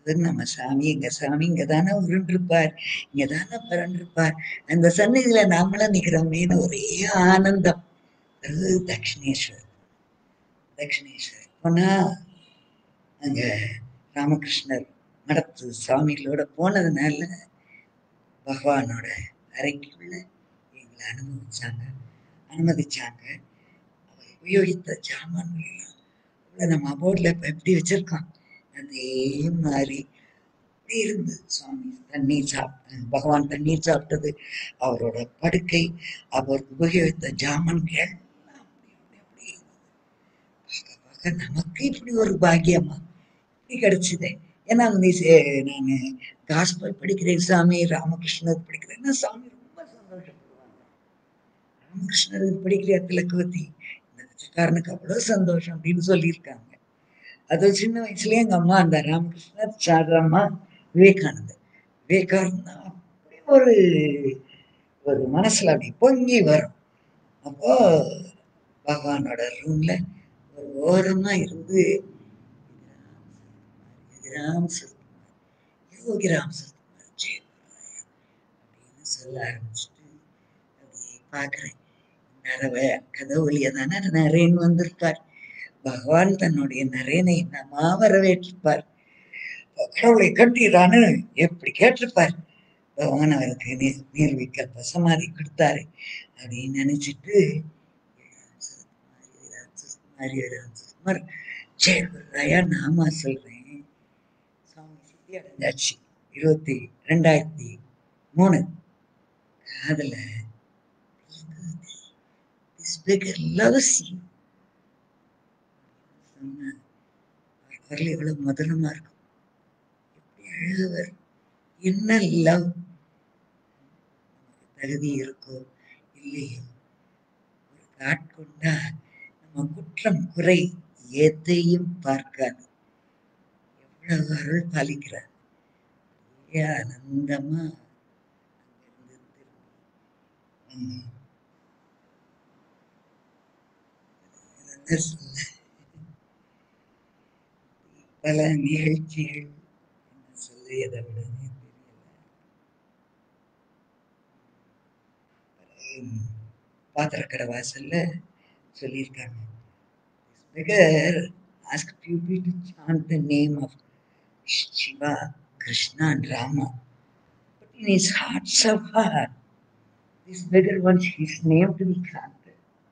இவர் நம்ம சாமி எங்க சாமி இங்க தானே உருண்டிருப்பார் இங்க தானே பிறண்டிருப்பார் அந்த சந்நிதியில நாமளும் நிக்கிறோமேனு ஒரே ஆனந்தம் அது தட்சிணேஸ்வர் தட்சிணேஸ்வர் போனா அங்க ராமகிருஷ்ணர் மடத்து சுவாமிகளோட போனதுனால பகவானோட அறைக்குள்ள எங்களை அனுபவிச்சாங்க அனுமதிச்சாங்க அவர் உபயோகித்த ஜாமான்கள் எல்லாம் உள்ள நம்ம அபோர்ட்ல இப்ப எப்படி வச்சிருக்கோம் அதே மாதிரி அப்படி இருந்து சுவாமி தண்ணீர் சாப்பிட்ட பகவான் தண்ணீர் சாப்பிட்டது அவரோட படுக்கை அவர் உபயோகித்த ஜாமான்கள் எல்லாம் அப்படி அப்படி அப்படி இருந்தது. பார்க்க பார்க்க நமக்கு இப்படி ஒரு பாக்கியமா இப்படி கிடைச்சதே ஏன்னா வந்து நான் காஸ்பல் படிக்கிறேன் சாமி ராமகிருஷ்ணர் படிக்கிறேன்னா சாமி ரொம்ப சந்தோஷப்படுவாங்க ராமகிருஷ்ணர் படிக்கிற திலக்கவதி இந்த பிச்சைக்காரனுக்கு அவ்வளவு சந்தோஷம் அப்படின்னு சொல்லியிருக்காங்க அது சின்ன வயசுலயே எங்க அம்மா அந்த ராமகிருஷ்ணர் சாரம்மா விவேகானந்தர் விவேகானந்தா அப்படி ஒரு ஒரு மனசுல அப்படி பொங்கி வரும் அப்போ பகவானோட ரூம்ல ஒரு ஓரமா இருந்து ராம் சரத்குமார் யோகி ராம் சரத்குமார் ஜெயகுருராயா அப்படின்னு சொல்ல ஆரம்பிச்சுட்டு அப்படியே பார்க்குறேன் நரவ கதவுலிய தானே நரேன் வந்திருக்கார் பகவான் தன்னுடைய நரேனை என்னமா வரவேற்றிருப்பார் கடவுளை கண்டீரான்னு எப்படி கேட்டிருப்பார் பகவான் அவருக்கு நீர் நீர்விக்கல்ப சமாதி கொடுத்தாரு அப்படின்னு நினைச்சிட்டு ராமசுமார் ஜெயகுருராயா நாமா சொல்றேன் சுவாமி சித்தி அடைஞ்சாச்சு இருபத்தி ரெண்டாயிரத்தி மூணு காதுல திஸ் பிகர் லவ்ஸ் யூ சொன்ன குரல் எவ்வளவு மதுரமா இருக்கும் எப்படி அழுகுவர் என்ன லவ் தகுதி இருக்கோ இல்லையோ ஒரு ஆட்கொண்டா நம்ம குற்றம் குறை எதையும் பார்க்காது எவ்வளவு அருள் பாலிக்கிறார் ஒரே ஆனந்தமா அங்கிருந்து திரும்பி வந்தோம். என்ன சொல்ல பல நிகழ்ச்சிகள் என்ன சொல்லியதை விடனே தெரியல பாத்திரக்கடை வாசல்ல சொல்லியிருக்காங்க beggar ask people to chant the name of Shiva, Krishna, and Rama. But in his hearts of heart, this beggar wants his name to be chanted.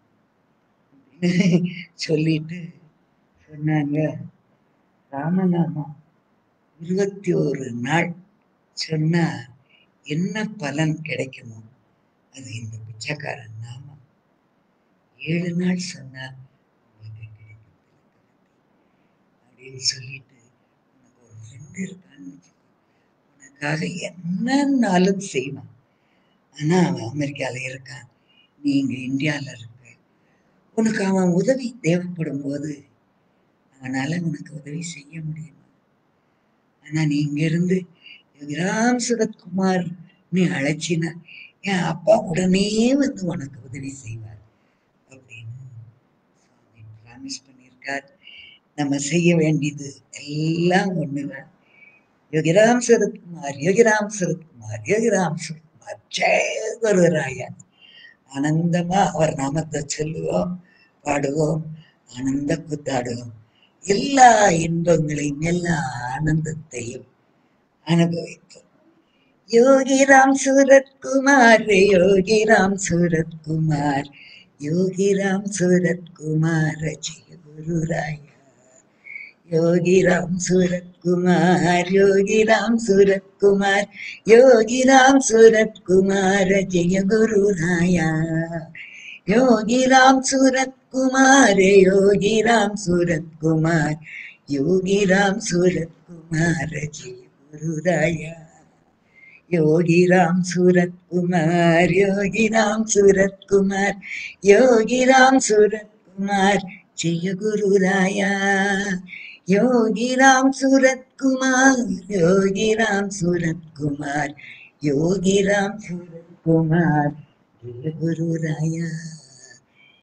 சொல்லிட்டு சொன்னாங்க ராமநாமம் இருபத்தி ஒரு நாள் சொன்னா என்ன பலன் கிடைக்குமோ அது இந்த பிச்சைக்காரன் நாமம் ஏழு நாள் சொன்னா உங்களுக்கு கிடைக்கும் அப்படின்னு சொல்லிட்டு உனக்கு ஒரு ஃப்ரெண்டு இருக்கான்னு வச்சுக்கோ உனக்காக என்னன்னாலும் செய்வான் ஆனா அவன் அமெரிக்கால இருக்கான் நீ இங்க இந்தியால இருக்க உனக்கு அவன் உதவி தேவைப்படும் போது அவனால உனக்கு உதவி செய்ய முடியுமா ஆனா நீ இங்க இருந்து ராம் சுரத்குமார் நீ அழைச்சினா என் அப்பா உடனே வந்து உனக்கு உதவி செய்வார் அப்படின்னு சுவாமி ப்ராமிஸ் பண்ணியிருக்கார் நம்ம செய்ய வேண்டியது எல்லாம் ஒண்ணுதான் யோகிராம் சரத்குமார் யோகிராம் சரத்குமார் யோகிராம் சரத்குமார் ஜெய குருராயா ஆனந்தமா அவர் நாமத்தை சொல்லுவோம் பாடுவோம் ஆனந்த கூத்தாடுவோம் எல்லா இன்பங்களையும் எல்லா ஆனந்தத்தையும் அனுபவிப்போம் யோகி ராம் சூரத்குமார் யோகி ராம் சூரத்குமார் யோகி ராம் சூரத்குமார் ஜெய குருராயா யோகி ராம் சூரத்குமார் யோகி ராம் சூரத்குமார் யோகி ராம் சூரத்குமார் ஜெய குருராயா யோகி ராம் சூரத்குமார் யோகி ராம் சூரத்குமார் யோகி ராம் சூரத்குமார் ஜெய குருராயா யோகி ராம் சூரத்குமார் யோகி ராம் சூரத்குமார் யோகி ராம் சூரத்குமார் ஜெய குருராயா யோகி ராம் சூரத்குமார் யோகி ராம் சூரத்குமார் யோகி ராம் சூரத்குமார் ஜெய குருராயா